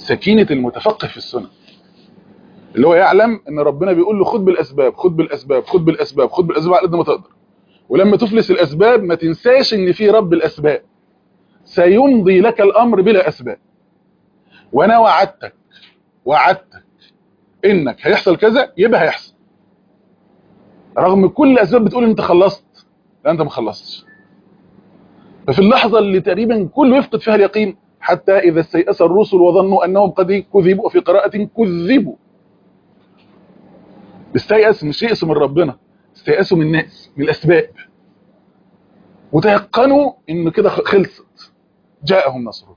[SPEAKER 3] سكينة المتفقه في السنة اللي هو يعلم ان ربنا بيقول له خد بالاسباب خد بالاسباب خد بالاسباب خد بالاسباب على قد ما تقدر ولما تفلس الاسباب ما تنساش ان في رب الاسباب سيمضي لك الامر بلا اسباب وانا وعدتك وعدتك انك هيحصل كذا يبقى هيحصل رغم كل الاسباب بتقول انت خلصت لا انت ما خلصتش ففي اللحظة اللي تقريبا كله يفقد فيها اليقين حتى إذا استيأس الرسل وظنوا أنهم قد كذبوا وفي قراءة كذبوا استيأس مش يأسوا من ربنا استيأسوا من الناس من الأسباب وتيقنوا إن كده خلصت جاءهم نصرهم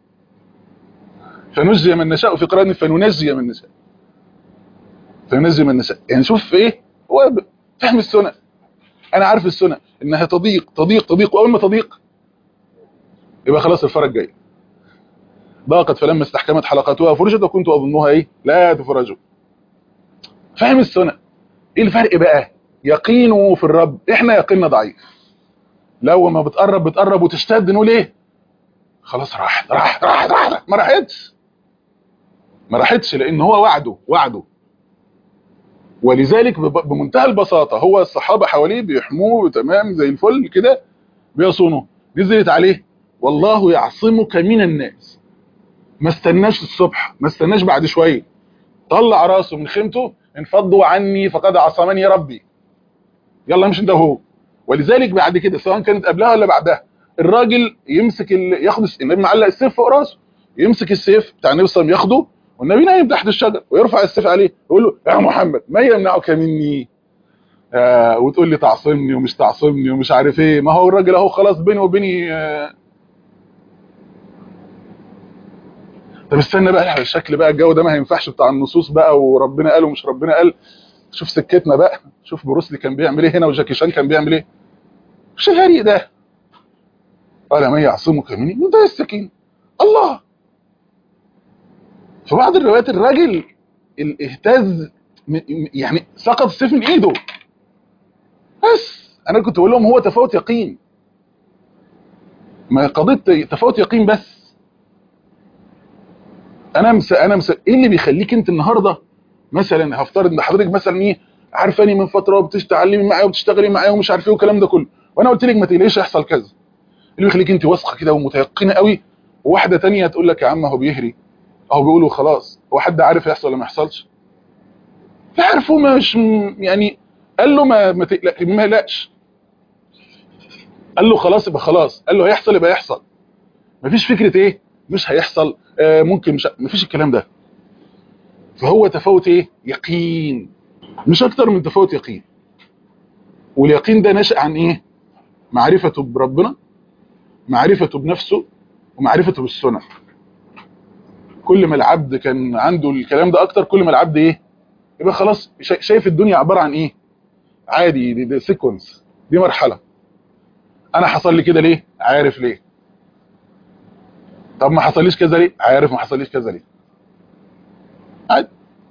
[SPEAKER 3] فنجي من نشاء في قراءة فننجي من نشاء فننجي من نشاء يعني شوف ايه هو فهم السنة انا عارف السنة انها تضيق تضيق تضيق واول ما تضيق يبقى خلاص الفرج جاي ضاقت فلما استحكمت حلقاتها فرجت وكنت اظنها ايه لا تفرجوا فاهم السنة ايه الفرق بقى يقينه في الرب احنا يقيننا ضعيف لو ما بتقرب بتقرب وتشتد نقول ايه خلاص راحت راحت راحت راحت ما راحتش ما راحتش لان هو وعده وعده ولذلك بمنتهى البساطة هو الصحابة حواليه بيحموه تمام زي الفل كده بيصونوه نزلت عليه والله يعصمك من الناس ما استناش الصبح ما استناش بعد شوية طلع راسه من خيمته انفضوا عني فقد عصمني ربي يلا مش انت هو ولذلك بعد كده سواء كانت قبلها ولا بعدها الراجل يمسك ال... ياخد النبي معلق السيف فوق راسه يمسك السيف بتاع النبي صلى الله عليه وسلم ياخده والنبي نايم تحت الشجر ويرفع السيف عليه يقول له يا محمد ما يمنعك مني آه وتقول لي تعصمني ومش تعصمني ومش عارف ايه ما هو الراجل اهو خلاص بيني وبيني آه طب استنى بقى الشكل بقى الجو ده ما هينفعش بتاع النصوص بقى وربنا قال ومش ربنا قال شوف سكتنا بقى شوف بروسلي كان بيعمل ايه هنا وجاكي شان كان بيعمل ايه مش الهري ده قال من يعصمك مني منتهى السكين الله في بعض الروايات الراجل اهتز يعني سقط السيف من ايده بس انا كنت بقول لهم هو تفاوت يقين ما قضيه تفاوت يقين بس انا مس انا مس ايه اللي بيخليك انت النهارده مثلا هفترض ان حضرتك مثلا ايه عارفاني من فتره وبتتعلمي معايا وبتشتغلي معايا ومش عارف ايه والكلام ده كله وانا قلت لك ما تقلقيش هيحصل كذا اللي بيخليك انت واثقه كده ومتيقنه قوي وواحده ثانيه تقول لك يا عم هو بيهري اهو بيقولوا خلاص هو حد عارف يحصل ولا ما يحصلش لا عارفه مش يعني قال له ما ما تقلق ما يقلقش قال له خلاص يبقى خلاص قال له هيحصل يبقى يحصل مفيش فكره ايه مش هيحصل آه ممكن مش مفيش الكلام ده فهو تفاوت ايه يقين مش اكتر من تفاوت يقين واليقين ده نشأ عن ايه معرفته بربنا معرفته بنفسه ومعرفته بالسنة كل ما العبد كان عنده الكلام ده اكتر كل ما العبد ايه يبقى خلاص شايف الدنيا عبارة عن ايه عادي دي, دي سيكونس دي مرحلة انا حصل لي كده ليه عارف ليه طب ما حصليش كذا ليه عارف ما حصليش كذا ليه عادي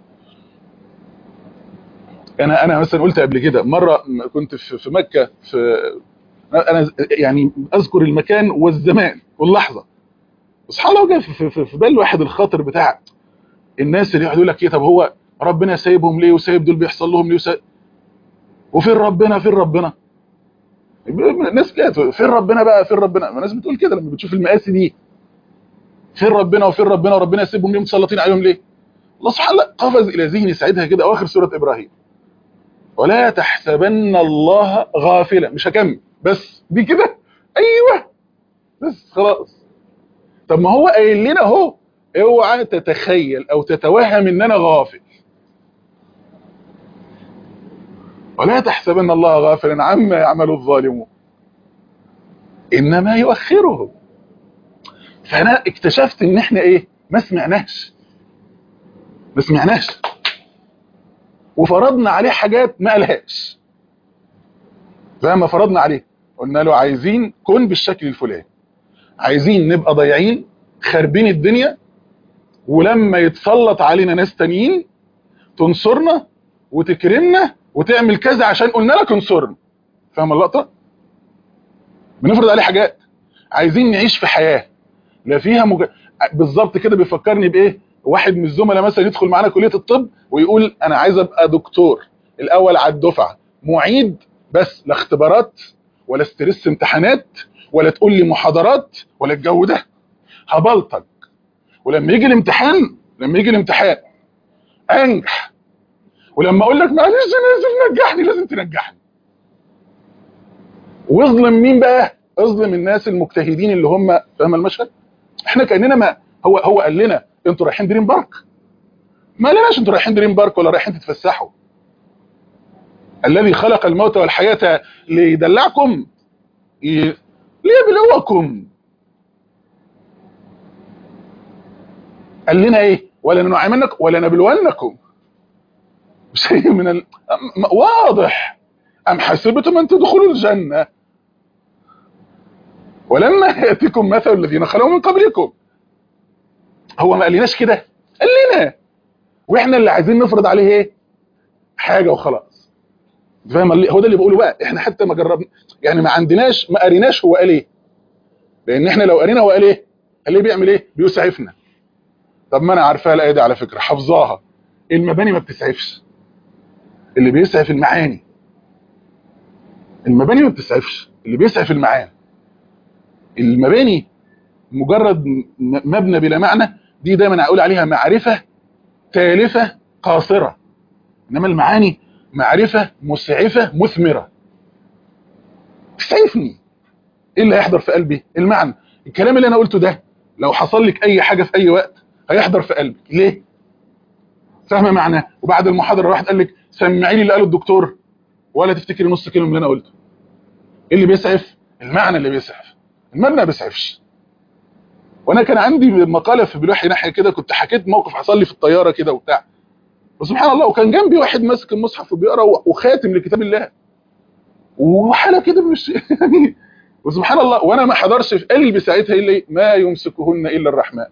[SPEAKER 3] انا انا مثلا قلت قبل كده مره كنت في في مكه في انا يعني اذكر المكان والزمان واللحظه سبحان الله جه في, في, في بال واحد الخاطر بتاع الناس اللي يقعدوا لك ايه طب هو ربنا سايبهم ليه وسايب دول بيحصل لهم ليه وسايب وفين ربنا فين ربنا الناس كده فين ربنا بقى فين ربنا الناس بتقول كده لما بتشوف المقاسي دي فين ربنا وفين ربنا وربنا يسيبهم ليه مسلطين عليهم ليه الله سبحانه الله قفز الى ذهني ساعتها كده اواخر سوره ابراهيم ولا تحسبن الله غافلا مش هكمل بس دي كده ايوه بس خلاص طب ما هو قايل لنا اهو اوعى تتخيل او تتوهم ان انا غافل ولا تحسبن الله غافلا عما يعمل الظالمون انما يؤخرهم فانا اكتشفت ان احنا ايه ما سمعناش ما سمعناش وفرضنا عليه حاجات ما قالهاش زي ما فرضنا عليه قلنا له عايزين كن بالشكل الفلاني عايزين نبقى ضايعين خاربين الدنيا ولما يتسلط علينا ناس تانيين تنصرنا وتكرمنا وتعمل كذا عشان قلنا لك انصرنا فاهم اللقطه بنفرض عليه حاجات عايزين نعيش في حياه لا فيها مج... بالظبط كده بيفكرني بايه واحد من الزملاء مثلا يدخل معانا كليه الطب ويقول انا عايز ابقى دكتور الاول على الدفعه معيد بس لا اختبارات ولا استرس امتحانات ولا تقول لي محاضرات ولا الجو ده هبلطج ولما يجي الامتحان لما يجي الامتحان انجح ولما اقول لك معلش انا لازم نجحني لازم تنجحني واظلم مين بقى اظلم الناس المجتهدين اللي هم فاهم المشهد احنا كاننا ما هو هو قال لنا انتوا رايحين دريم بارك ما قالناش انتوا رايحين دريم بارك ولا رايحين تتفسحوا الذي خلق الموت والحياة ليدلعكم ي- ليبلوكم قال لنا ايه ولا ننعمنك ولا نبلونكم شيء من ال... أم- واضح ام حسبتم ان تدخلوا الجنه ولما ياتكم مثل الذين خلوا من قبلكم هو ما قالناش كده قال لنا واحنا اللي عايزين نفرض عليه ايه حاجه وخلاص فاهم اللي- هو ده اللي بقوله بقى احنا حتى ما جربنا يعني ما عندناش ما قريناش هو قال ايه لان احنا لو قرينا هو قال ايه قال ايه بيعمل ايه بيسعفنا طب ما انا عارفاها الايه دي على فكره حافظاها المباني ما بتسعفش اللي بيسعف المعاني المباني ما بتسعفش اللي بيسعف المعاني المباني مجرد م- مبنى بلا معنى دي دايما اقول عليها معرفه تالفه قاصره انما المعاني معرفه مسعفه مثمره تسعفني ايه اللي هيحضر في قلبي المعنى الكلام اللي انا قلته ده لو حصل لك اي حاجه في اي وقت هيحضر في قلبك ليه فاهمه معناه وبعد المحاضره واحد قال لك سمعي لي اللي قاله الدكتور ولا تفتكري نص كلمه من اللي انا قلته ايه اللي بيسعف المعنى اللي بيسعف المبنى ما بيسعفش وانا كان عندي مقاله في بلوحي ناحيه كده كنت حكيت موقف حصل لي في الطياره كده وبتاع وسبحان الله وكان جنبي واحد ماسك المصحف وبيقرا وخاتم لكتاب الله وحاله كده مش يعني وسبحان الله وانا ما حضرش في قلبي ساعتها الا إيه؟ ما يمسكهن الا الرحمن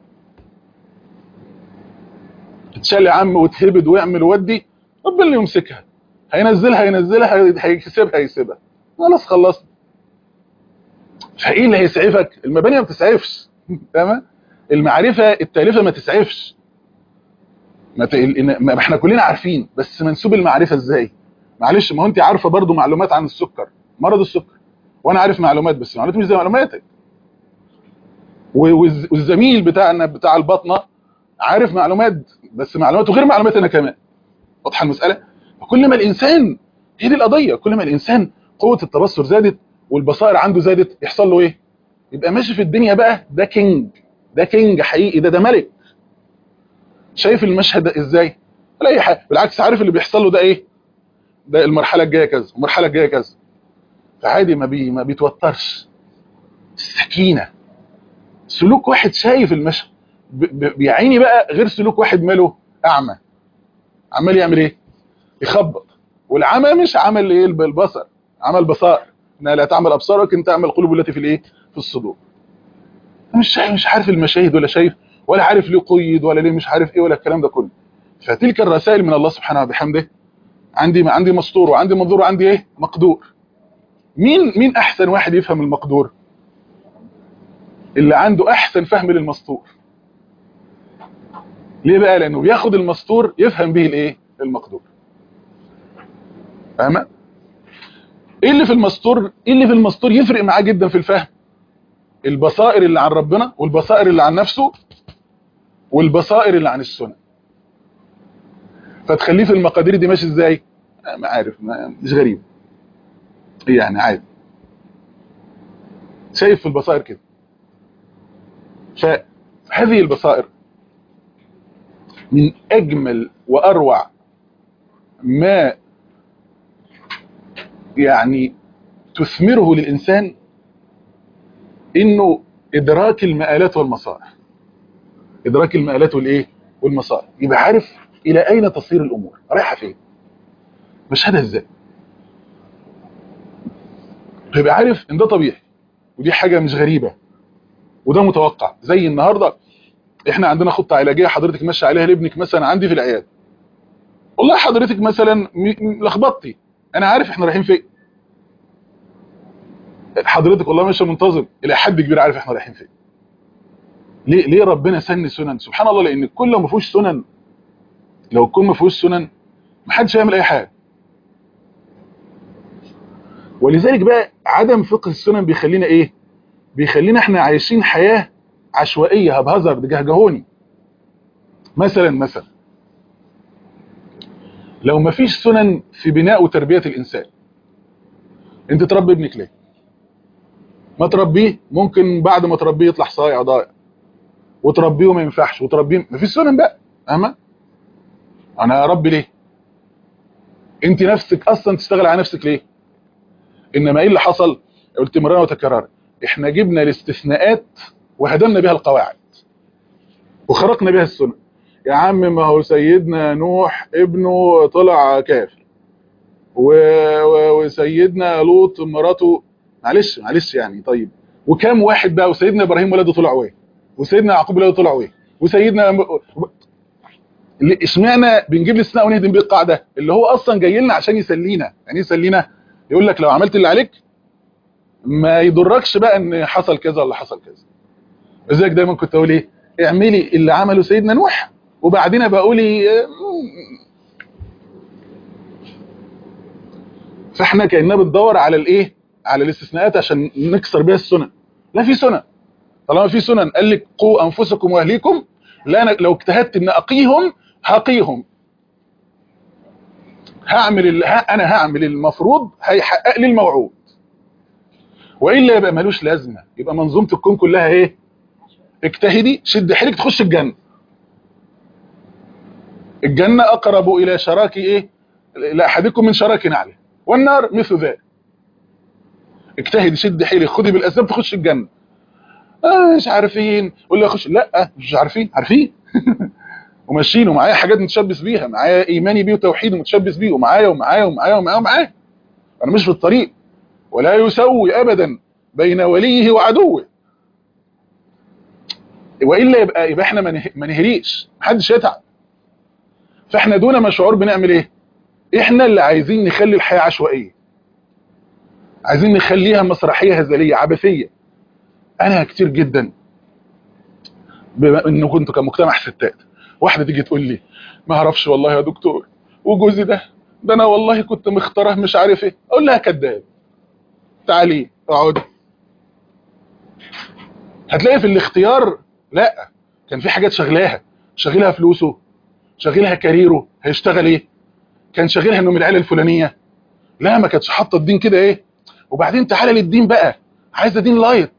[SPEAKER 3] تتشال يا عم وتهبد ويعمل ودي ربنا اللي يمسكها هينزلها هينزلها هيكسبها هيسيبها خلاص خلصنا فايه اللي هيسعفك المباني ما بتسعفش تمام المعرفه التالفه ما تسعفش ما, ت... ما احنا كلنا عارفين بس منسوب المعرفه ازاي معلش ما هو انت عارفه برضو معلومات عن السكر مرض السكر وانا عارف معلومات بس معلوماتي مش زي معلوماتك و- والز- والزميل بتاعنا بتاع البطنه عارف معلومات بس معلوماته غير معلوماتي انا كمان واضحه المساله كل ما الانسان هي دي القضيه كل ما الانسان قوه التبصر زادت والبصائر عنده زادت يحصل له ايه يبقى ماشي في الدنيا بقى ده كينج ده كينج حقيقي ده ده ملك شايف المشهد ده ازاي ولا اي حاجه بالعكس عارف اللي بيحصل له ده ايه ده المرحله الجايه كذا المرحله الجايه كذا فعادي ما بي ما بيتوترش السكينه سلوك واحد شايف المشهد ب- ب- بيعيني بقى غير سلوك واحد ماله اعمى عمال يعمل ايه يخبط والعمى مش عمل ايه بالبصر عمل بصائر انها لا تعمل ابصار ولكن تعمل قلوب التي في الايه في الصدور مش شايف مش عارف المشاهد ولا شايف ولا عارف ليه قيد ولا ليه مش عارف ايه ولا الكلام ده كله فتلك الرسائل من الله سبحانه وبحمده عندي عندي مسطور وعندي منظور وعندي ايه مقدور مين مين احسن واحد يفهم المقدور اللي عنده احسن فهم للمسطور ليه بقى لانه بياخد المسطور يفهم به الايه المقدور فاهمه ايه اللي في المسطور ايه اللي في المسطور يفرق معاه جدا في الفهم البصائر اللي عن ربنا والبصائر اللي عن نفسه والبصائر اللي عن السنه فتخليه في المقادير دي ماشي ازاي آه، ما عارف ما مش غريب يعني عادي شايف في البصائر كده فهذه البصائر من اجمل واروع ما يعني تثمره للانسان انه ادراك المآلات والمصالح ادراك المآلات والايه والمصالح يبقى عارف الى اين تصير الامور رايحه فين مشهدها ازاي يبقى عارف ان ده طبيعي ودي حاجه مش غريبه وده متوقع زي النهارده احنا عندنا خطه علاجيه حضرتك ماشيه عليها لابنك مثلا عندي في العياده والله حضرتك مثلا م- م- لخبطتي انا عارف احنا رايحين فين حضرتك والله ماشيه منتظم الى حد كبير عارف احنا رايحين فين ليه ليه ربنا سن سنن سبحان الله لان الكون لو ما فيهوش سنن لو الكون ما فيهوش سنن محدش هيعمل اي حاجه ولذلك بقى عدم فقه السنن بيخلينا ايه بيخلينا احنا عايشين حياه عشوائيه هبهزر جهجهوني مثلا مثلا لو ما فيش سنن في بناء وتربيه الانسان انت تربي ابنك ليه ما تربيه ممكن بعد ما تربيه يطلع صايع ضايع وتربيه ما ينفعش وتربيه ما فيش سنن بقى اما انا اربي ليه انت نفسك اصلا تشتغل على نفسك ليه انما ايه اللي حصل قلت مرة وتكرار احنا جبنا الاستثناءات وهدمنا بها القواعد وخرقنا بها السنة يا عم ما هو سيدنا نوح ابنه طلع كافر و... و... وسيدنا لوط مراته معلش معلش يعني طيب وكام واحد بقى وسيدنا ابراهيم ولاده طلعوا ايه وسيدنا يعقوب ولاده طلعوا ايه وسيدنا اللي اشمعنى بنجيب الاستثناء ونهدم بيه القاعده اللي هو اصلا جاي لنا عشان يسلينا يعني يسلينا يقول لك لو عملت اللي عليك ما يضركش بقى ان حصل كذا ولا حصل كذا لذلك دايما كنت اقول ايه اعملي اللي عمله سيدنا نوح وبعدين بقول ايه فاحنا كاننا بندور على الايه على الاستثناءات عشان نكسر بيها السنن لا في سنن طالما في سنن قال لك قوا انفسكم واهليكم لا أنا لو اجتهدت ان اقيهم هقيهم هعمل ال... ها انا هعمل المفروض هيحقق لي الموعود والا يبقى ملوش لازمه يبقى منظومه الكون كلها ايه اجتهدي شد حيلك تخش الجنه الجنه اقرب الى شراك ايه لاحدكم من شراك نعله والنار مثل ذلك اجتهدي شد حيلك خدي بالاسباب تخش الجنه آه مش عارفين قول لي اخش لا مش عارفين عارفين وماشيين ومعايا حاجات متشبث بيها معايا ايماني بيه وتوحيد متشبث بيه ومعايا ومعايا ومعايا ومعايا ومعايا انا مش في الطريق ولا يسوي ابدا بين وليه وعدوه والا يبقى يبقى احنا ما نهريش محدش يتعب فاحنا دون ما شعور بنعمل ايه احنا اللي عايزين نخلي الحياه عشوائيه عايزين نخليها مسرحيه هزليه عبثيه انا كتير جدا بما انه كنت كمجتمع ستات واحده تيجي تقول لي ما اعرفش والله يا دكتور وجوزي ده ده انا والله كنت مختاره مش عارف ايه اقول لها كداب تعالي اقعدي هتلاقي في الاختيار لا كان في حاجات شغلاها شغلها فلوسه شغلها كاريره هيشتغل ايه كان شغلها انه من العيله الفلانيه لا ما كانتش حاطه الدين كده ايه وبعدين تعالى للدين بقى عايزه دين لايت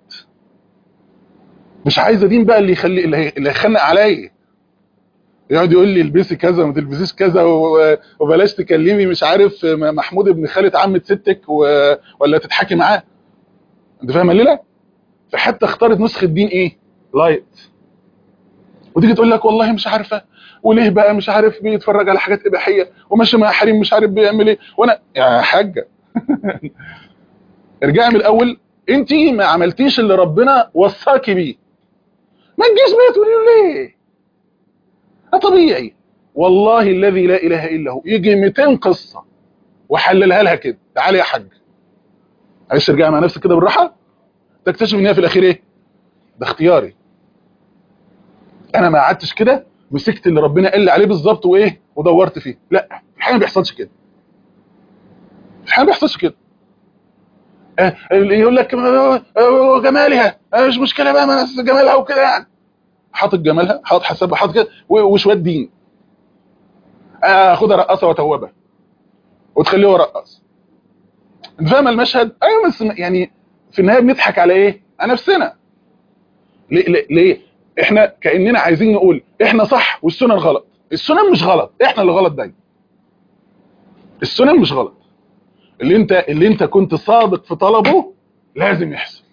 [SPEAKER 3] مش عايزه دين بقى اللي يخلي اللي هيخنق عليا يقعد يقول لي البسي كذا وما تلبسيش كذا وبلاش تكلمي مش عارف محمود ابن خالة عمة ستك ولا تضحكي معاه انت فاهم الليله فحتى اختارت نسخه دين ايه لايت وتيجي تقول لك والله مش عارفه وليه بقى مش عارف بيتفرج على حاجات اباحيه وماشي مع حريم مش عارف بيعمل ايه وانا يا حاجه ارجعي من الاول انت ما عملتيش اللي ربنا وصاكي بيه ما تجيش بقى تقولي له ليه ده طبيعي والله الذي لا اله الا هو يجي 200 قصه وحللها لها كده تعالي يا حاج عايز ترجعي مع نفسك كده بالراحه تكتشف ان هي في الاخير ايه ده اختياري انا ما قعدتش كده مسكت اللي ربنا قال لي عليه بالظبط وايه ودورت فيه لا الحقيقه ما بيحصلش كده الحقيقه ما بيحصلش كده آه يقول لك جمالها آه مش مشكله بقى ما جمالها وكده يعني حاطط جمالها حاطط حسابها حاطط كده وشويه دين آه خدها رقاصه وتوبه وتخليه هو رقاص انت فاهم المشهد ايوه بس يعني في النهايه بنضحك على ايه على نفسنا ليه, ليه, ليه احنا كاننا عايزين نقول احنا صح والسنن غلط السنن مش غلط احنا اللي غلط دايما السنن مش غلط اللي انت اللي انت كنت صادق في طلبه لازم يحصل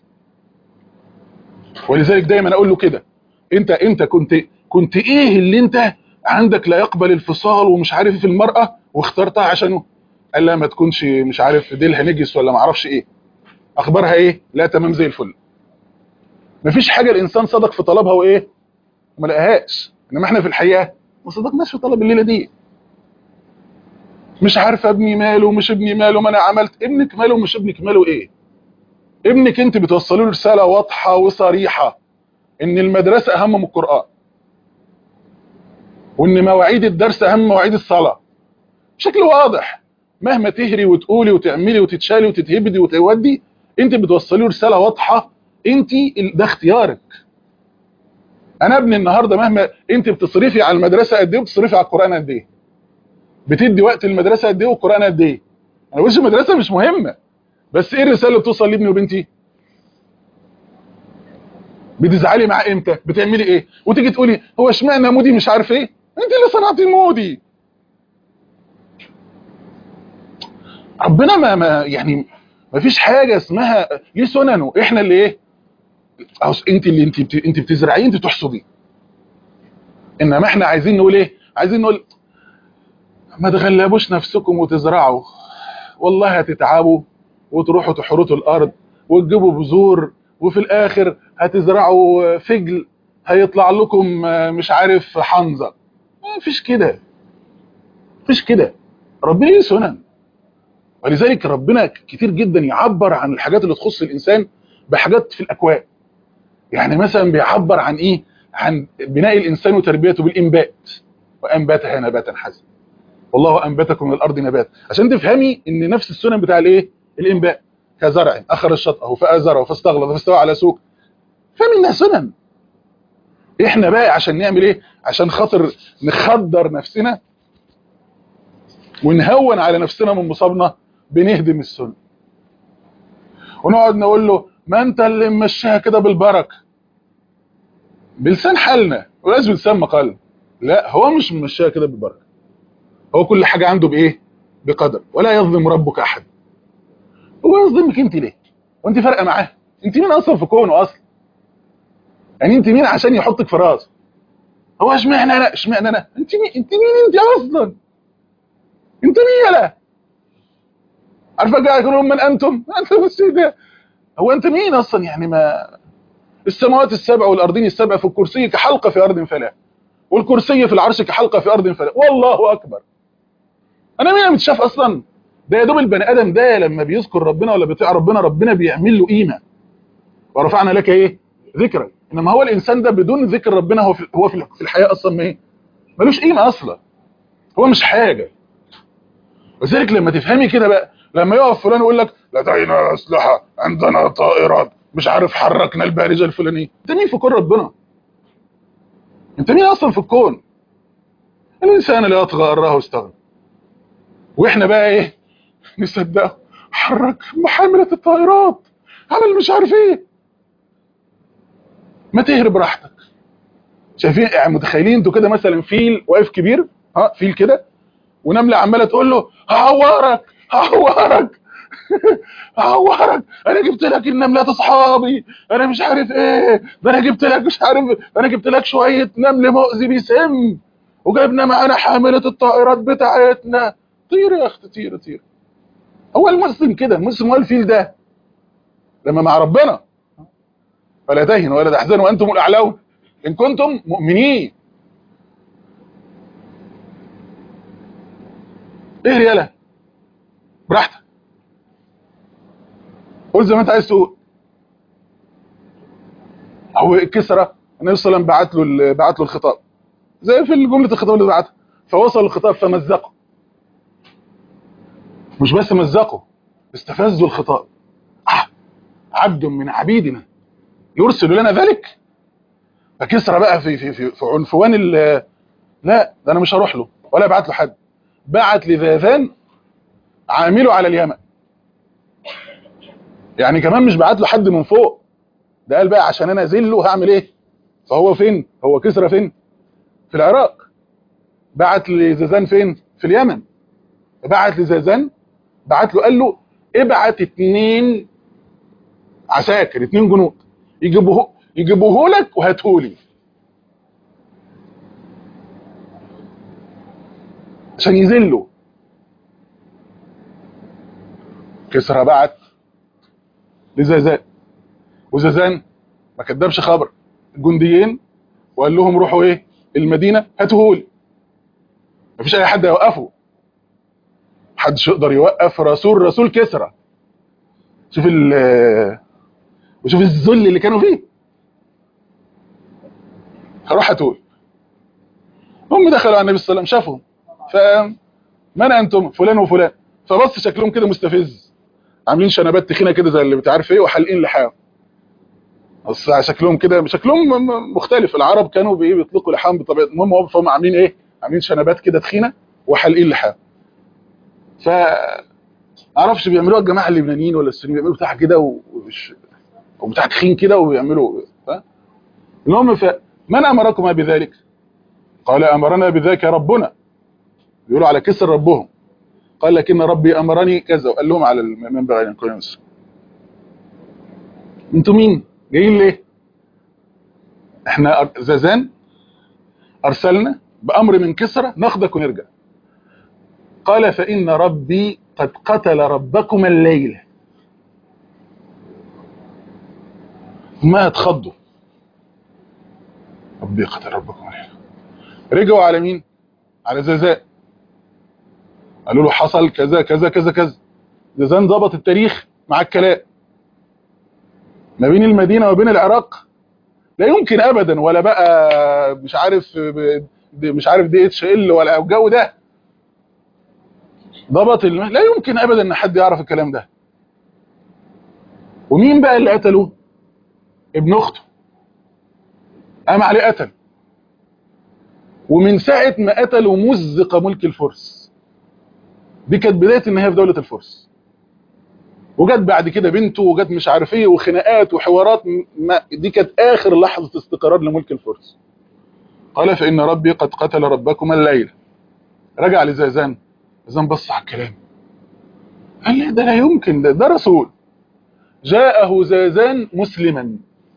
[SPEAKER 3] ولذلك دايما اقول له كده انت انت كنت كنت ايه اللي انت عندك لا يقبل الفصال ومش عارف في المرأة واخترتها عشانه قال لا ما تكونش مش عارف ديلها نجس ولا ما اعرفش ايه اخبارها ايه لا تمام زي الفل مفيش حاجة الانسان صدق في طلبها وايه وما لقاهاش انما احنا في الحقيقة ما صدقناش في طلب الليلة دي مش عارفه ابني ماله مش ابني ماله ما انا عملت ابنك ماله مش ابنك ماله ايه ابنك انت بتوصلي له رساله واضحه وصريحه ان المدرسه اهم من القران وان مواعيد الدرس اهم من مواعيد الصلاه بشكل واضح مهما تهري وتقولي وتعملي وتتشالي وتتهبدي وتودي انت بتوصلي رساله واضحه انت ده اختيارك انا ابني النهارده مهما انت بتصرفي على المدرسه قد ايه وبتصرفي على القران قد ايه بتدي وقت المدرسه قد ايه والقران قد ايه انا بقولش المدرسه مش مهمه بس ايه الرساله اللي بتوصل لابني وبنتي بتزعلي معاه امتى بتعملي ايه وتيجي تقولي هو اشمعنى مودي مش عارف ايه انت اللي صنعتي مودي ربنا ما, ما يعني ما فيش حاجه اسمها ليه سننه احنا اللي ايه أو انت اللي انت بت... انت بتزرعيه انت تحصدي انما احنا عايزين نقول ايه عايزين نقول ما تغلبوش نفسكم وتزرعوا والله هتتعبوا وتروحوا تحرثوا الارض وتجيبوا بذور وفي الاخر هتزرعوا فجل هيطلع لكم مش عارف حنظه ما فيش كده فيش كده ربنا ليه سنن ولذلك ربنا كتير جدا يعبر عن الحاجات اللي تخص الانسان بحاجات في الاكوان يعني مثلا بيعبر عن ايه عن بناء الانسان وتربيته بالانبات وانبتها نباتا حسنا والله انبتكم من الارض نبات عشان تفهمي ان نفس السنن بتاع الايه الانباء كزرع اخر شطأه فازره فاستغلظ فاستوى على سوق فاهم انها سنن احنا بقى عشان نعمل ايه عشان خاطر نخدر نفسنا ونهون على نفسنا من مصابنا بنهدم السنه ونقعد نقول له ما انت اللي ممشيها كده بالبركه بلسان حالنا ولازم بلسان مقال لا هو مش ممشيها كده بالبركه هو كل حاجه عنده بايه بقدر ولا يظلم ربك احد هو يظلمك انت ليه وانت فارقه معاه انت مين اصلا في كونه اصلا يعني انت مين عشان يحطك في راسه هو اشمعنى انا اشمعنى انا انت مين انت مين انت اصلا انت مين يلا عارفه قاعد يقولون من انتم انتم السيده هو انت مين اصلا يعني ما السماوات السبع والارضين السبع في الكرسي كحلقه في ارض فلاح والكرسي في العرش كحلقه في ارض فلاح والله اكبر انا مين متشاف اصلا ده يا دوب البني ادم ده لما بيذكر ربنا ولا بيطيع ربنا ربنا بيعمل له قيمه ورفعنا لك ايه ذكرا انما هو الانسان ده بدون ذكر ربنا هو في هو في الحياه اصلا ما ايه ملوش قيمه اصلا هو مش حاجه وذلك لما تفهمي كده بقى لما يقف فلان يقول لك لدينا اسلحه عندنا طائرات مش عارف حركنا البارجه الفلانيه انت مين في كون ربنا انت مين اصلا في الكون الانسان لا يطغى ان راه استغنى واحنا بقى ايه نصدقه حرك محامله الطائرات عمل مش عارف ايه ما تهرب براحتك شايفين يعني متخيلين انتوا كده مثلا فيل واقف كبير ها فيل كده ونمله عماله تقول له هعورك هعورك هعورك انا جبت لك النملات اصحابي انا مش عارف ايه ده انا جبت لك مش عارف انا جبت لك شويه نمل مؤذي بيسم وجبنا معانا حامله الطائرات بتاعتنا طير يا اختي طير طير هو المسلم كده المسلم هو الفيل ده لما مع ربنا فلا تهنوا ولا تحزنوا وانتم الاعلون ان كنتم مؤمنين ايه رياله براحتك قول زي ما انت عايز تقول هو الكسرى النبي صلى الله عليه وسلم بعت له بعت له الخطاب زي في جمله الخطاب اللي بعتها فوصل الخطاب فمزقه مش بس مزقه استفزوا الخطاب آه. عبد من عبيدنا يرسل لنا ذلك فكسرى بقى في في في, في عنفوان ال لا ده انا مش هروح له ولا ابعت له حد بعت لذاذان عامله على اليمن يعني كمان مش بعت له حد من فوق ده قال بقى عشان انا ذله هعمل ايه فهو فين هو كسرى فين في العراق بعت لزازان فين في اليمن بعت لزازان بعت له قال له ابعت اتنين عساكر اتنين جنود يجيبوه يجيبوه لك وهاتهولي عشان يذله كسرى بعت لزازان وزازان ما كدبش خبر الجنديين وقال لهم روحوا ايه المدينه هاتوهولي مفيش اي حد يوقفه محدش يقدر يوقف رسول رسول كسرى شوف ال وشوف الذل اللي كانوا فيه راح اتول هم دخلوا على النبي صلى الله عليه وسلم شافهم ف من انتم فلان وفلان فبص شكلهم كده مستفز عاملين شنبات تخينه كده زي اللي بتعرف ايه وحالقين لحاهم بس شكلهم كده شكلهم م- مختلف العرب كانوا بايه بيطلقوا لحام بطبيعه المهم هم فهم عاملين ايه عاملين شنبات كده تخينه وحالقين لحام ف معرفش بيعملوها الجماعه اللبنانيين ولا السوريين بيعملوا بتاع كده ومش وبتاع تخين كده وبيعملوا ف المهم ف من امركم بذلك قال امرنا بذلك ربنا بيقولوا على كسر ربهم قال لكن ربي امرني كذا وقال لهم على المنبر ان كل مسلم انتوا مين جايين ليه احنا أر- زازان ارسلنا بامر من كسرى ناخدك ونرجع قال فان ربي قد قتل ربكم الليله ما اتخضوا ربي قتل ربكم الليله رجعوا على مين على زازان قالوا له حصل كذا كذا كذا كذا زازان ضبط التاريخ مع الكلام ما بين المدينة وبين العراق لا يمكن ابدا ولا بقى مش عارف ب- مش عارف دي اتش ال ولا الجو ده ضبط الم... لا يمكن ابدا ان حد يعرف الكلام ده ومين بقى اللي قتلوه ابن اخته قام عليه قتل ومن ساعة ما قتلوا مزق ملك الفرس دي كانت بداية النهاية في دولة الفرس وجت بعد كده بنته وجت مش عارف ايه وخناقات وحوارات ما دي كانت اخر لحظة استقرار لملك الفرس قال فإن ربي قد قتل ربكم الليل رجع لزازان زازان بص على الكلام قال لي ده لا يمكن ده, ده رسول جاءه زازان مسلما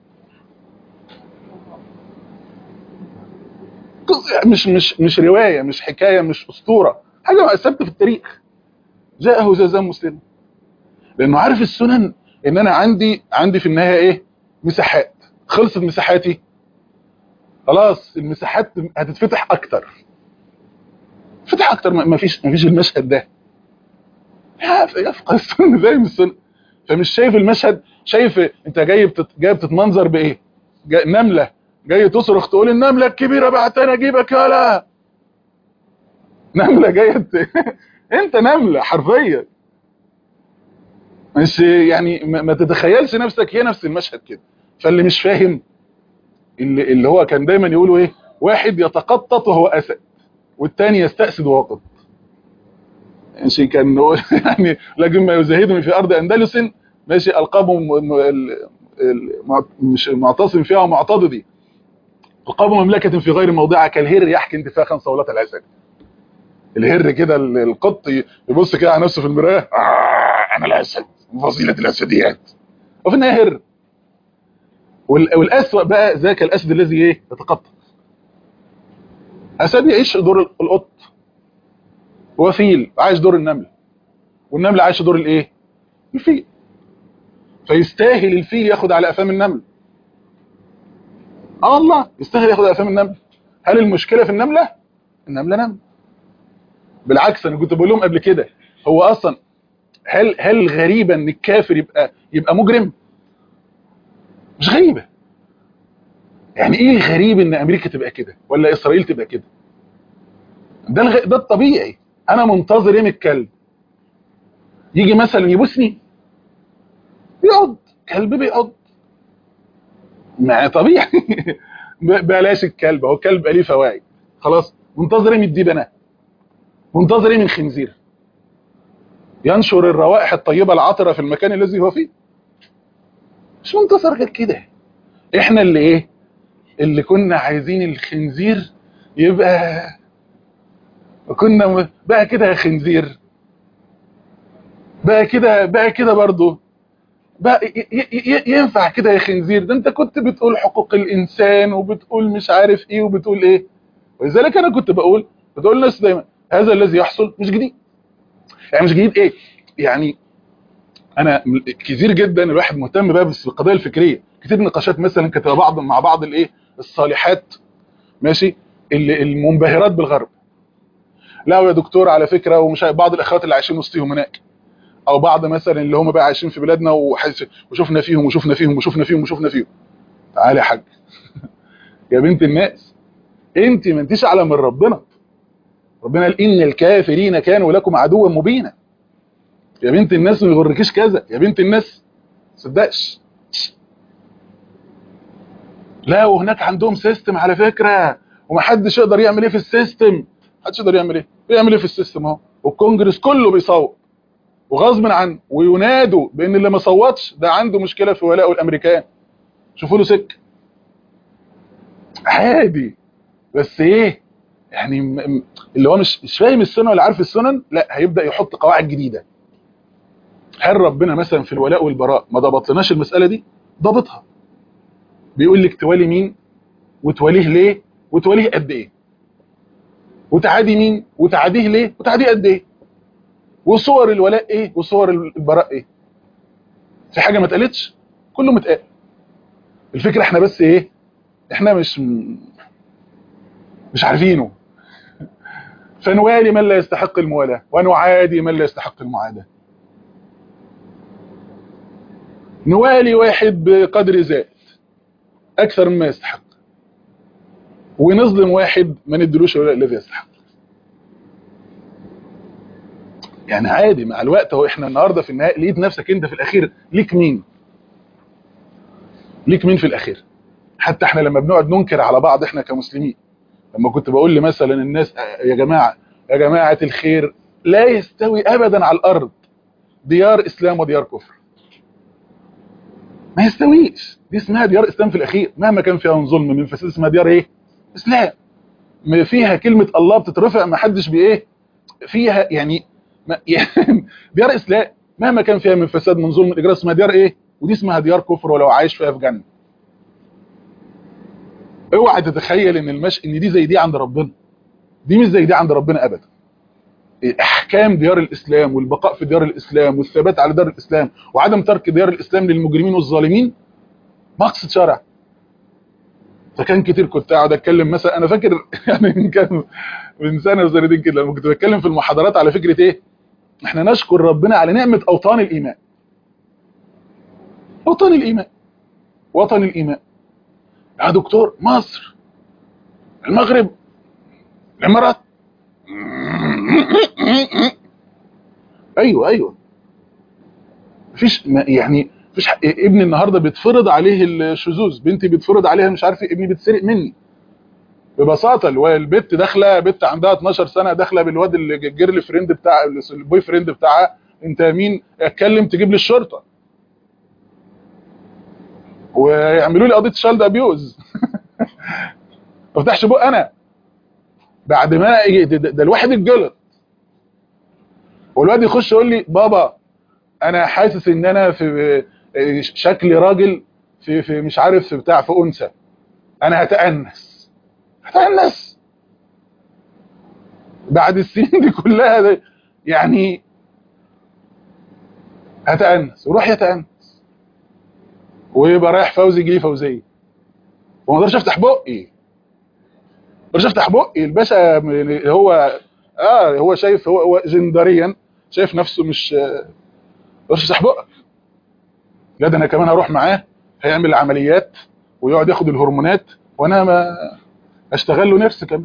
[SPEAKER 3] قصة- مش مش مش رواية مش حكاية مش أسطورة حاجة ثابتة في التاريخ جاءه زازان مسلما لانه عارف السنن ان انا عندي عندي في النهايه ايه مساحات خلصت مساحاتي خلاص المساحات هتتفتح اكتر فتح اكتر ما فيش ما فيش المشهد ده يا- يفقه السنه زي من السنه فمش شايف المشهد شايف انت جاي بتت... جاي بتتمنظر بايه جاي... نمله جاي تصرخ تقول النمله الكبيره بعتنا اجيبك يالا نمله جايه ت... انت نمله حرفيا مش يعني ما ما تتخيلش نفسك هي نفس المشهد كده فاللي مش فاهم اللي, اللي هو كان دايما يقولوا ايه واحد يتقطط وهو اسد والتاني يستأسد وهو قط ماشي كان هو يعني لكن ما يزهدني في ارض اندلس ماشي القابهم م- ال- ال- مع- مش معتصم فيها ومعتضدي القاب مملكة في غير موضعها كالهر يحكي انتفاخا صولة الاسد الهر كده ال- القط يبص كده على نفسه في المرايه آه انا الاسد فصيلة الاسديات وفي النهايه هر وال- والاسوأ بقى ذاك الاسد الذي ايه يتقطع اسد يعيش دور ال- القط هو فيل عايش دور النمل والنمل عايش دور الايه الفيل فيستاهل الفيل ياخد على افهام النمل اه والله يستاهل ياخد على افهام النمل هل المشكله في النمله النمله نمل بالعكس انا كنت بقول لهم قبل كده هو اصلا هل هل غريبه ان الكافر يبقى يبقى مجرم مش غريبه يعني ايه الغريب ان امريكا تبقى كده ولا اسرائيل تبقى كده ده الغ... ده الطبيعي انا منتظر ايه من الكلب يجي مثلا يبوسني يقعد كلب بيقعد ما طبيعي ب- بلاش الكلب هو الكلب ليه فوائد خلاص منتظر ايه من الديبنه منتظر ايه من خنزير ينشر الروائح الطيبه العطره في المكان الذي هو فيه مش منتظر غير كده احنا اللي ايه اللي كنا عايزين الخنزير يبقى كنا م- بقى كده يا خنزير بقى كده بقى كده برضه بقى ي- ي- ي- ينفع كده يا خنزير ده انت كنت بتقول حقوق الانسان وبتقول مش عارف ايه وبتقول ايه ولذلك انا كنت بقول بقول للناس دايما هذا الذي يحصل مش جديد يعني مش جديد ايه يعني انا م- كتير جدا الواحد مهتم بقى بس بالقضايا الفكريه كتير نقاشات مثلا كانت مع بعض مع بعض الايه الصالحات ماشي اللي المنبهرات بالغرب لا يا دكتور على فكره ومش بعض الاخوات اللي عايشين وسطهم هناك او بعض مثلا اللي هم بقى عايشين في بلادنا وحس- وشفنا فيهم وشفنا فيهم وشفنا فيهم وشفنا فيهم تعالى يا حاج يا بنت الناس انت ما انتش اعلى من ربنا ربنا قال ان الكافرين كانوا لكم عدوا مبينا يا بنت الناس ما يغركيش كذا يا بنت الناس صدقش لا وهناك عندهم سيستم على فكرة ومحدش يقدر يعمل ايه في السيستم محدش يقدر يعمل ايه بيعمل ايه في السيستم اهو والكونجرس كله بيصوت وغصب عنه وينادوا بان اللي ما صوتش ده عنده مشكلة في ولاء الامريكان شوفوا له سكه عادي بس ايه يعني م- اللي هو مش مش فاهم السنن ولا عارف السنن لا هيبدا يحط قواعد جديده هل ربنا مثلا في الولاء والبراء ما ضبطلناش المساله دي ضابطها بيقول لك توالي مين وتواليه ليه وتواليه قد ايه وتعادي مين وتعاديه ليه وتعاديه قد ايه وصور الولاء ايه وصور البراء ايه في حاجه ما اتقالتش كله متقال الفكره احنا بس ايه احنا مش مش عارفينه فنوالي من لا يستحق الموالاه ونعادي من لا يستحق المعاداه نوالي واحد بقدر ذات اكثر مما يستحق ونظلم واحد ما ندلوش الولاء الذي يستحق يعني عادي مع الوقت هو احنا النهارده في النهايه لقيت نفسك انت في الاخير ليك مين ليك مين في الاخير حتى احنا لما بنقعد ننكر على بعض احنا كمسلمين لما كنت بقول لمثلا الناس يا جماعه يا جماعه الخير لا يستوي ابدا على الارض ديار اسلام وديار كفر ما يستويش دي اسمها ديار اسلام في الاخير مهما كان فيها من ظلم من فساد اسمها ديار ايه اسلام ما فيها كلمه الله بتترفع ما حدش بايه فيها يعني, ما يعني ديار اسلام مهما كان فيها من فساد من ظلم من اجراء اسمها ديار ايه ودي اسمها ديار كفر ولو عايش فيها في جنه اوعى تتخيل ان المش ان دي زي دي عند ربنا دي مش زي دي عند ربنا ابدا احكام ديار الاسلام والبقاء في ديار الاسلام والثبات على ديار الاسلام وعدم ترك ديار الاسلام للمجرمين والظالمين مقصد شرع فكان كتير كنت اقعد اتكلم مثلا انا فاكر يعني من كان من سنه وسنتين كده لما كنت بتكلم في المحاضرات على فكره ايه احنا نشكر ربنا على نعمه اوطان الايمان اوطان الايمان وطن الايمان يا دكتور مصر المغرب الامارات ايوه ايوه مفيش يعني مفيش ابني النهارده بيتفرض عليه الشذوذ بنتي بيتفرض عليها مش عارف ابني بيتسرق مني ببساطه البنت داخله بنت عندها 12 سنه داخله بالواد الجيرل فريند بتاع البوي فريند بتاعها انت مين اتكلم تجيب لي الشرطه ويعملوا لي قضيه شالد ابيوز ما افتحش بق انا بعد ما ده, ده الواحد اتجلط والواد يخش يقول لي بابا انا حاسس ان انا في شكل راجل في في مش عارف في بتاع في انثى انا هتأنس هتأنس بعد السنين دي كلها ده يعني هتأنس وروح يتأنس ويبقى رايح فوزي يجي لي فوزيه وما اقدرش افتح بقي ما اقدرش افتح بقي الباشا هو اه هو شايف هو, هو جندريا شايف نفسه مش ما اقدرش افتح بقك لا ده انا كمان هروح معاه هيعمل عمليات ويقعد ياخد الهرمونات وانا ما اشتغل له نفس كمان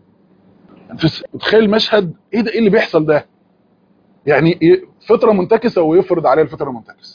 [SPEAKER 3] تخيل مشهد ايه ده ايه اللي بيحصل ده يعني فتره منتكسه ويفرض عليها الفتره المنتكسه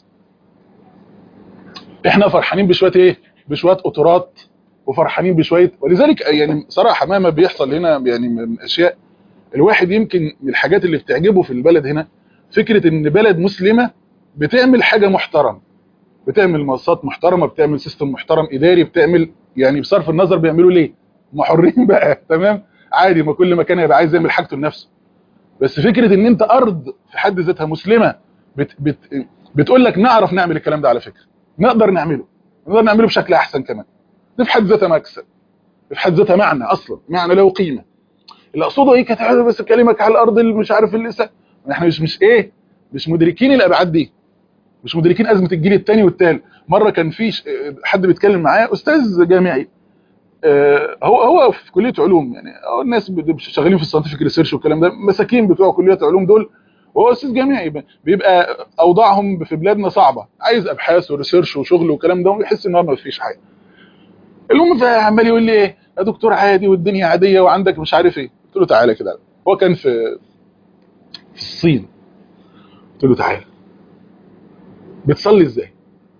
[SPEAKER 3] احنا فرحانين بشويه ايه بشويه قطرات وفرحانين بشويه ولذلك يعني صراحه مهما بيحصل هنا يعني من اشياء الواحد يمكن من الحاجات اللي بتعجبه في البلد هنا فكره ان بلد مسلمه بتعمل حاجه محترمه بتعمل منصات محترمه بتعمل سيستم محترم اداري بتعمل يعني بصرف النظر بيعملوا ليه محرين بقى تمام عادي ما كل مكان هيبقى عايز يعمل حاجته لنفسه بس فكره ان انت ارض في حد ذاتها مسلمه بت بت بتقول لك نعرف نعمل الكلام ده على فكره نقدر نعمله نقدر نعمله بشكل احسن كمان دي في حد ذاتها مكسب في حد ذاتها معنى اصلا معنى له قيمه اللي اقصده ايه كانت بس كلمك على الارض اللي مش عارف اللي لسه احنا مش مش ايه مش مدركين الابعاد دي مش مدركين ازمه الجيل الثاني والثالث مره كان في حد بيتكلم معايا استاذ جامعي هو هو في كليه علوم يعني هو الناس شغالين في الساينتفك ريسيرش والكلام ده مساكين بتوع كليه علوم دول وهو استاذ جامعي بيبقى اوضاعهم في بلادنا صعبه عايز ابحاث وريسيرش وشغل والكلام ده ويحس ان هو ما فيش حاجه المهم فعمال يقول لي ايه يا دكتور عادي والدنيا عاديه وعندك مش عارف ايه قلت له تعالى كده هو كان في في الصين قلت له تعالى بتصلي ازاي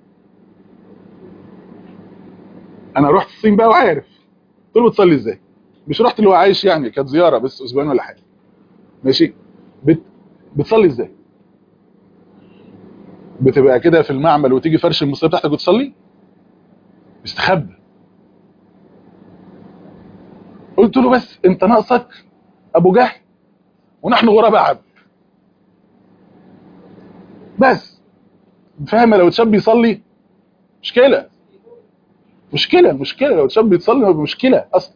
[SPEAKER 3] انا رحت الصين بقى وعارف قلت له بتصلي ازاي مش رحت اللي هو عايش يعني كانت زياره بس اسبوعين ولا حاجه ماشي بت... بتصلي ازاي بتبقى كده في المعمل وتيجي فرش المصليه بتاعتك وتصلي استخبى قلت له بس انت ناقصك ابو جهل ونحن غرباء عبد بس فاهم لو تشاب يصلي مشكله مشكله مشكله لو تشاب يصلي مشكله اصلا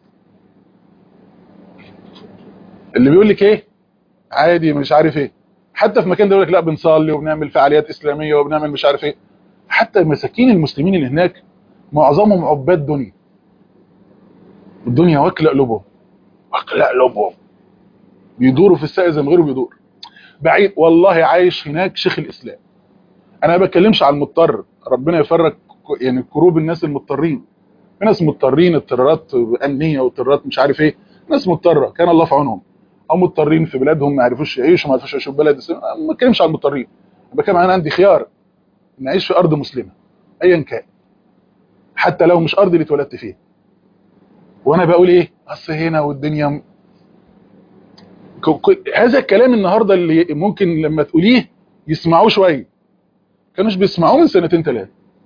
[SPEAKER 3] اللي بيقول لك ايه عادي مش عارف ايه حتى في مكان ده يقول لك لا بنصلي وبنعمل فعاليات اسلاميه وبنعمل مش عارف ايه حتى المساكين المسلمين اللي هناك معظمهم عباد دنيا الدنيا واكله قلوبهم واكله قلوبهم بيدوروا في الساقي زي ما غيره بيدور بعيد والله عايش هناك شيخ الاسلام انا ما بتكلمش على المضطر ربنا يفرج يعني كروب الناس المضطرين في ناس مضطرين اضطرارات امنيه واضطرارات مش عارف ايه ناس مضطره كان الله في عونهم او مضطرين في بلادهم ما عرفوش يعيشوا ما عرفوش يعيشوا في بلد ما بتكلمش على المضطرين بتكلم انا عندي خيار ان اعيش في ارض مسلمه ايا كان حتى لو مش ارضي اللي اتولدت فيها وانا بقول ايه اصل هنا والدنيا م... ك... ك... هذا الكلام النهارده اللي ممكن لما تقوليه يسمعوه شويه كانوش بيسمعوه من سنتين ثلاثه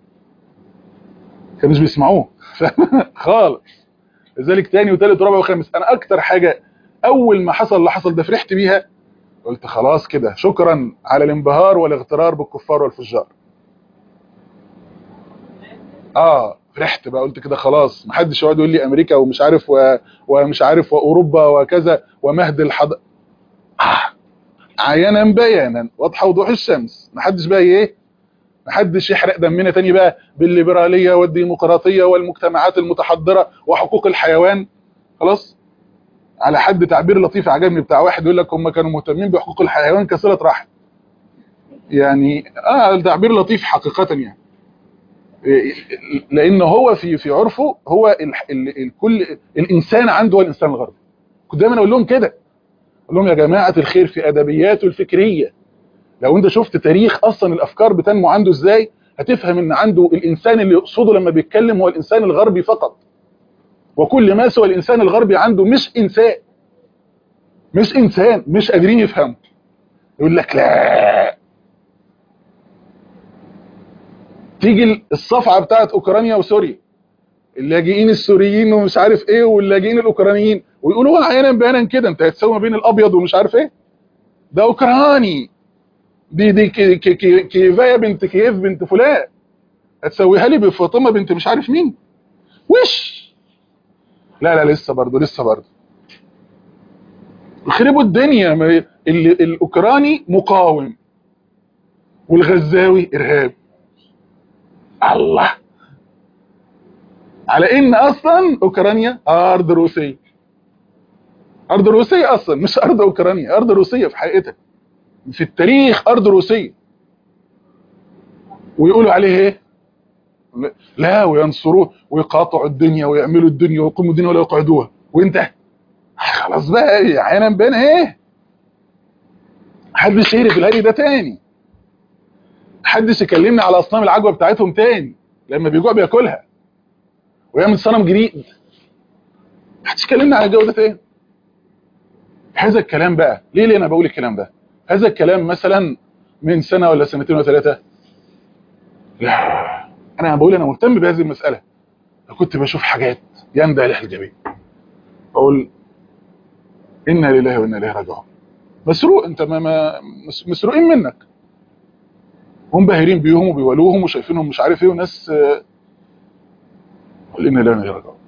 [SPEAKER 3] كانوش بيسمعوه خالص لذلك تاني وثالث ورابع وخامس انا اكتر حاجه اول ما حصل اللي حصل ده فرحت بيها قلت خلاص كده شكرا على الانبهار والاغترار بالكفار والفجار اه فرحت بقى قلت كده خلاص محدش يقعد يقول لي امريكا ومش عارف و... ومش عارف واوروبا وكذا ومهد الحض آه. عيانا بيانا واضحه وضوح الشمس محدش بقى ايه محدش يحرق دمنا تاني بقى بالليبراليه والديمقراطيه والمجتمعات المتحضره وحقوق الحيوان خلاص على حد تعبير لطيف عجبني بتاع واحد يقول لك هم كانوا مهتمين بحقوق الحيوان كصله رحم يعني اه تعبير لطيف حقيقه يعني لان هو في في عرفه هو ال ال الكل الانسان عنده هو الانسان الغربي كنت دايما اقول لهم كده اقول لهم يا جماعه الخير في ادبياته الفكريه لو انت شفت تاريخ اصلا الافكار بتنمو عنده ازاي هتفهم ان عنده الانسان اللي يقصده لما بيتكلم هو الانسان الغربي فقط وكل ما سوى الانسان الغربي عنده مش انسان مش انسان مش قادرين يفهموا يقول لك لا تيجي الصفعه بتاعت اوكرانيا وسوريا اللاجئين السوريين ومش عارف ايه واللاجئين الاوكرانيين ويقولوا احيانا بيانا كده انت هتساوي ما بين الابيض ومش عارف ايه ده اوكراني دي دي كي كي كي كيفايا بنت كييف بنت فلان هتسويها لي بفاطمه بنت مش عارف مين وش لا لا لسه برضه لسه برضه يخربوا الدنيا اللي الاوكراني مقاوم والغزاوي ارهاب الله على ان اصلا اوكرانيا ارض روسيه ارض روسيه اصلا مش ارض اوكرانيا ارض روسيه في حقيقتها في التاريخ ارض روسيه ويقولوا عليه ايه لا وينصروه ويقاطعوا الدنيا ويعملوا الدنيا ويقوموا الدنيا ولا يقعدوها وانت خلاص بقى عينا بين ايه محدش يهري في الهري ده تاني محدش يكلمني على اصنام العجوه بتاعتهم تاني لما بيجوع بياكلها ويعمل صنم جديد محدش يكلمني على الجو ده تاني هذا الكلام بقى ليه ليه انا بقول الكلام ده هذا الكلام مثلا من سنه ولا سنتين وثلاثه لا انا بقول انا مهتم بهذه المساله كنت بشوف حاجات يندى لها الجبين اقول انا لله وانا اليه راجعون مسروق انت ما, ما مسروقين منك هم باهرين بيهم وبيولوهم وشايفينهم مش عارف ايه وناس قول انا لله وانا اليه راجعون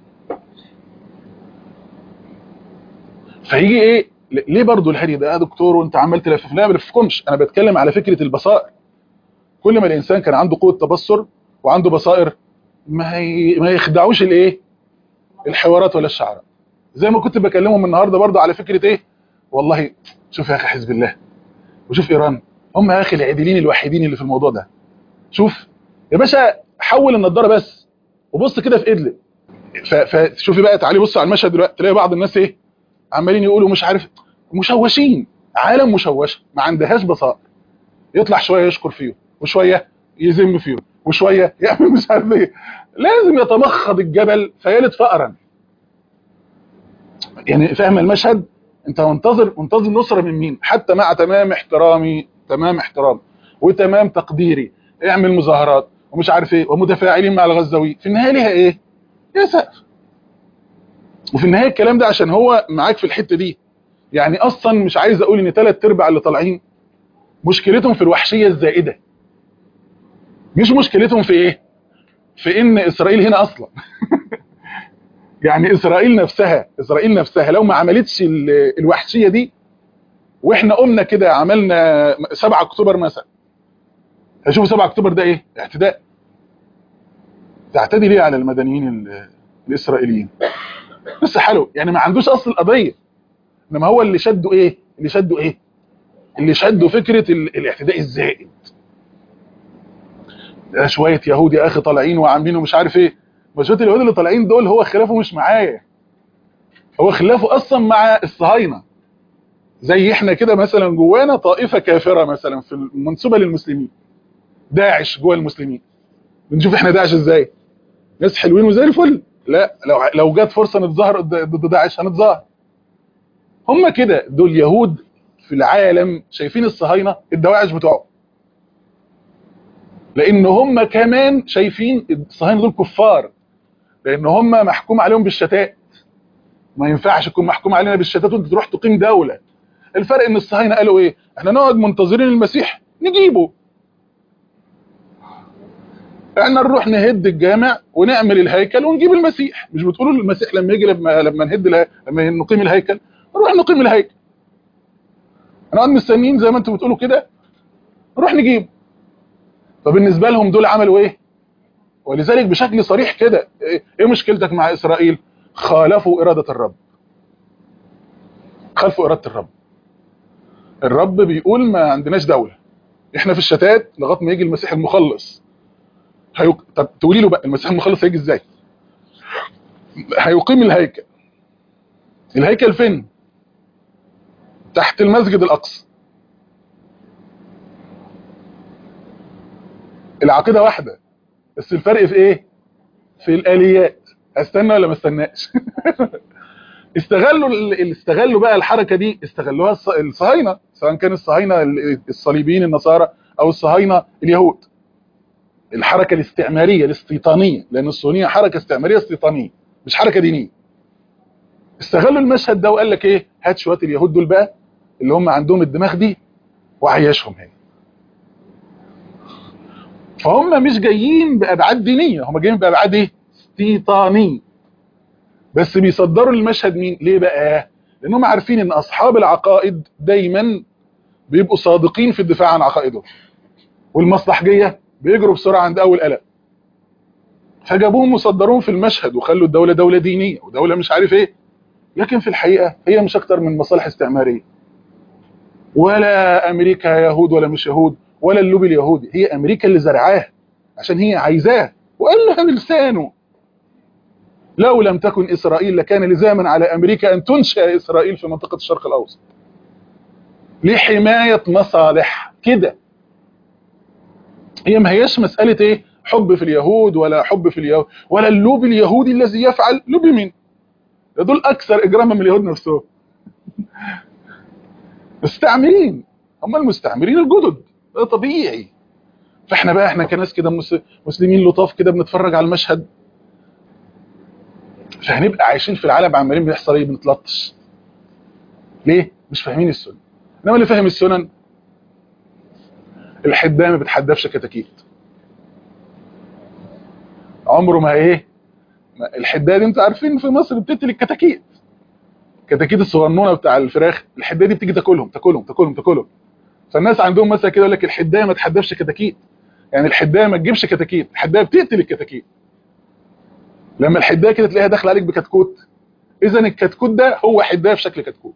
[SPEAKER 3] فيجي ايه ليه برضو الهري ده يا دكتور وانت عمال تلفف لا ما بلففكمش انا بتكلم على فكره البصائر كل ما الانسان كان عنده قوه تبصر وعنده بصائر ما هي ما يخدعوش الايه الحوارات ولا الشعراء زي ما كنت بكلمهم النهارده برضو على فكره ايه والله شوف يا اخي حزب الله وشوف ايران هم يا اخي العادلين الوحيدين اللي في الموضوع ده شوف يا باشا حول النضاره بس وبص كده في ادلب ف- فشوفي بقى تعالي بص على المشهد دلوقتي تلاقي بعض الناس ايه عمالين يقولوا مش عارف مشوشين عالم مشوشه ما عندهاش بصائر يطلع شويه يشكر فيه وشويه يذم فيه وشويه يعمل مش عارف ايه لازم يتمخض الجبل فيلد فأرا يعني فاهم المشهد انت منتظر منتظر نصره من مين حتى مع تمام احترامي تمام احترام وتمام تقديري اعمل مظاهرات ومش عارف ايه ومتفاعلين مع الغزاوي في النهايه ليها ايه يا سقف وفي النهايه الكلام ده عشان هو معاك في الحته دي يعني اصلا مش عايز اقول ان ثلاث ارباع اللي طالعين مشكلتهم في الوحشيه الزائده مش مشكلتهم في ايه في ان اسرائيل هنا اصلا يعني اسرائيل نفسها اسرائيل نفسها لو ما عملتش ال- الوحشيه دي واحنا قمنا كده عملنا 7 اكتوبر مثلا هشوفوا 7 اكتوبر ده ايه اعتداء تعتدي ليه على المدنيين ال- الاسرائيليين بس حلو يعني ما عندوش اصل القضيه انما هو اللي شده ايه اللي شده ايه اللي شده فكره ال- الاعتداء الزائد ده شويه يهود يا اخي طالعين وعاملين ومش عارف ايه ما شويه اليهود اللي طالعين دول هو خلافه مش معايا هو خلافه اصلا مع الصهاينه زي احنا كده مثلا جوانا طائفه كافره مثلا في المنسوبه للمسلمين داعش جوه المسلمين بنشوف احنا داعش ازاي ناس حلوين وزي الفل لا لو لو جت فرصه نتظاهر ضد ضد داعش هنتظاهر هم كده دول يهود في العالم شايفين الصهاينه الدواعش بتوعهم لان هم كمان شايفين الصهاينه دول كفار لان هم محكوم عليهم بالشتات ما ينفعش يكون محكوم علينا بالشتات وانت تروح تقيم دوله الفرق ان الصهاينه قالوا ايه احنا نقعد منتظرين المسيح نجيبه احنا نروح نهد الجامع ونعمل الهيكل ونجيب المسيح مش بتقولوا المسيح لما يجي لما لما نهد اله- لما نقيم الهيكل نروح نقيم الهيكل هنقعد مستنيين زي ما انتوا بتقولوا كده نروح نجيب فبالنسبه لهم دول عملوا ايه ولذلك بشكل صريح كده ايه إيه مشكلتك مع اسرائيل خالفوا اراده الرب خالفوا اراده الرب الرب بيقول ما عندناش دوله احنا في الشتات لغايه ما يجي المسيح المخلص هيق... طب تقولي له بقى المسيح المخلص هيجي ازاي هيقيم الهيكل الهيكل فين تحت المسجد الاقصى العقيده واحده بس الفرق في ايه في الاليات استنى ولا ما استناش استغلوا ال- استغلوا بقى الحركه دي استغلوها الص- الصهاينه سواء كان الصهاينه ال- الصليبيين النصارى او الصهاينه اليهود الحركه الاستعماريه الاستيطانيه لان الصهيونيه حركه استعماريه استيطانيه مش حركه دينيه استغلوا المشهد ده وقال لك ايه هات شويه اليهود دول بقى اللي هم عندهم الدماغ دي وعيشهم هنا فهم مش جايين بابعاد دينيه هم جايين بابعاد ايه استيطانيه بس بيصدروا المشهد مين ليه بقى لانهم عارفين ان اصحاب العقائد دايما بيبقوا صادقين في الدفاع عن عقائدهم والمصلحجيه بيجروا بسرعه عند اول قلق فجابوهم وصدروهم في المشهد وخلوا الدوله دوله دينيه ودوله مش عارف ايه لكن في الحقيقه هي مش اكتر من مصالح استعماريه ولا امريكا يهود ولا مش يهود ولا اللوبي اليهودي هي امريكا اللي زرعاه عشان هي عايزاه وقال لها بلسانه لو لم تكن اسرائيل لكان لزاما على امريكا ان تنشا اسرائيل في منطقه الشرق الاوسط لحمايه مصالح كده هي ما هياش مساله ايه حب في اليهود ولا حب في اليهود ولا اللوبي اليهودي الذي يفعل لوبي مين ده دول اكثر اجراما من اليهود نفسهم مستعمرين هم المستعمرين الجدد ده طبيعي فاحنا بقى احنا كناس كده مس- مسلمين لطاف كده بنتفرج على المشهد فهنبقى عايشين في العالم عمالين بيحصل ايه بنتلطش ليه مش فاهمين السنه انما اللي فاهم السنن الحدامه ما بتحدفش كتاكيت عمره ما ايه ما- الحداد انتوا عارفين في مصر بتقتل الكتاكيت الكتاكيت الصغنونه بتاع الفراخ الحداد دي بتيجي تاكلهم تاكلهم تاكلهم تاكلهم فالناس عندهم مثلا كده يقول لك الحدايه ما تحدفش كتاكيت يعني الحدايه ما تجيبش كتاكيت الحدايه بتقتل الكتاكيت لما الحدايه كده تلاقيها داخله عليك بكتكوت اذا الكتكوت ده هو حدايه في شكل كتكوت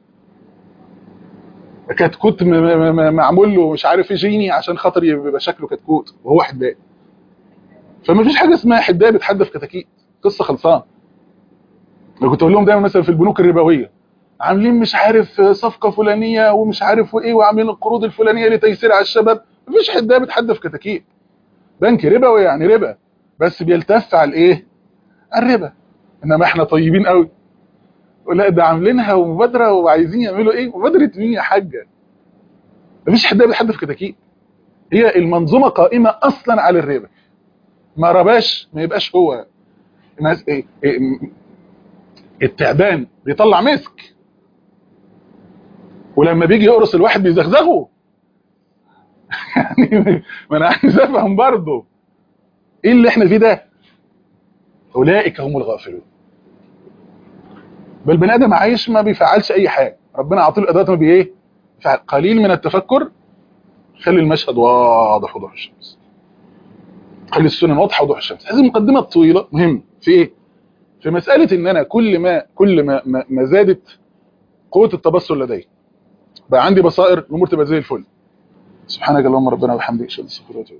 [SPEAKER 3] كتكوت م- م- م- معمول له مش عارف ايه جيني عشان خاطر يبقى شكله كتكوت وهو حدايه فما فيش حاجه اسمها حدايه بتحدف كتاكيت قصه خلصان انا كنت اقول لهم دايما مثلا في البنوك الربويه عاملين مش عارف صفقه فلانيه ومش عارف وايه وعاملين القروض الفلانيه لتيسير على الشباب مفيش حد بيتحدى في كتاكيت بنك ربوي يعني ربا بس بيلتف على الايه الربا انما احنا طيبين قوي لا ده عاملينها ومبادره وعايزين يعملوا ايه مبادره مين يا حاجه مفيش حد بيتحدى في كتاكيت هي المنظومه قائمه اصلا على الربا ما رباش ما يبقاش هو الناس ايه, إيه التعبان بيطلع مسك ولما بيجي يقرص الواحد بيزغزغه يعني ما انا عايز افهم برضه ايه اللي احنا فيه ده اولئك هم الغافلون بل بني ادم عايش ما بيفعلش اي حاجه ربنا عاطيه الادوات ما بي ايه فعل قليل من التفكر خلي المشهد واضح وضوح الشمس خلي السنن واضحه وضوح الشمس هذه المقدمه الطويله مهم في ايه في مساله ان انا كل ما كل ما ما, ما زادت قوه التبصر لدي بقى عندي بصائر الامور تبقى زي الفل سبحانك اللهم ربنا وبحمدك اشهد ان لا اله الا انت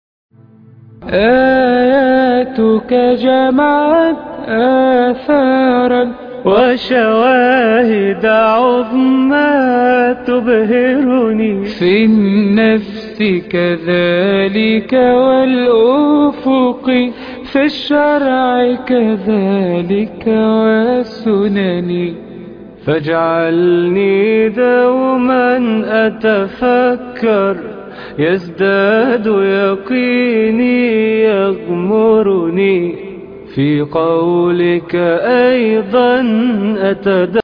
[SPEAKER 1] آياتك جمعت آثارا
[SPEAKER 2] وشواهد عظمى تبهرني
[SPEAKER 1] في النفس كذلك والأفق في الشرع كذلك والسنن
[SPEAKER 2] فاجعلني دوما أتفكر يزداد يقيني يغمرني في قولك أيضا أتدبر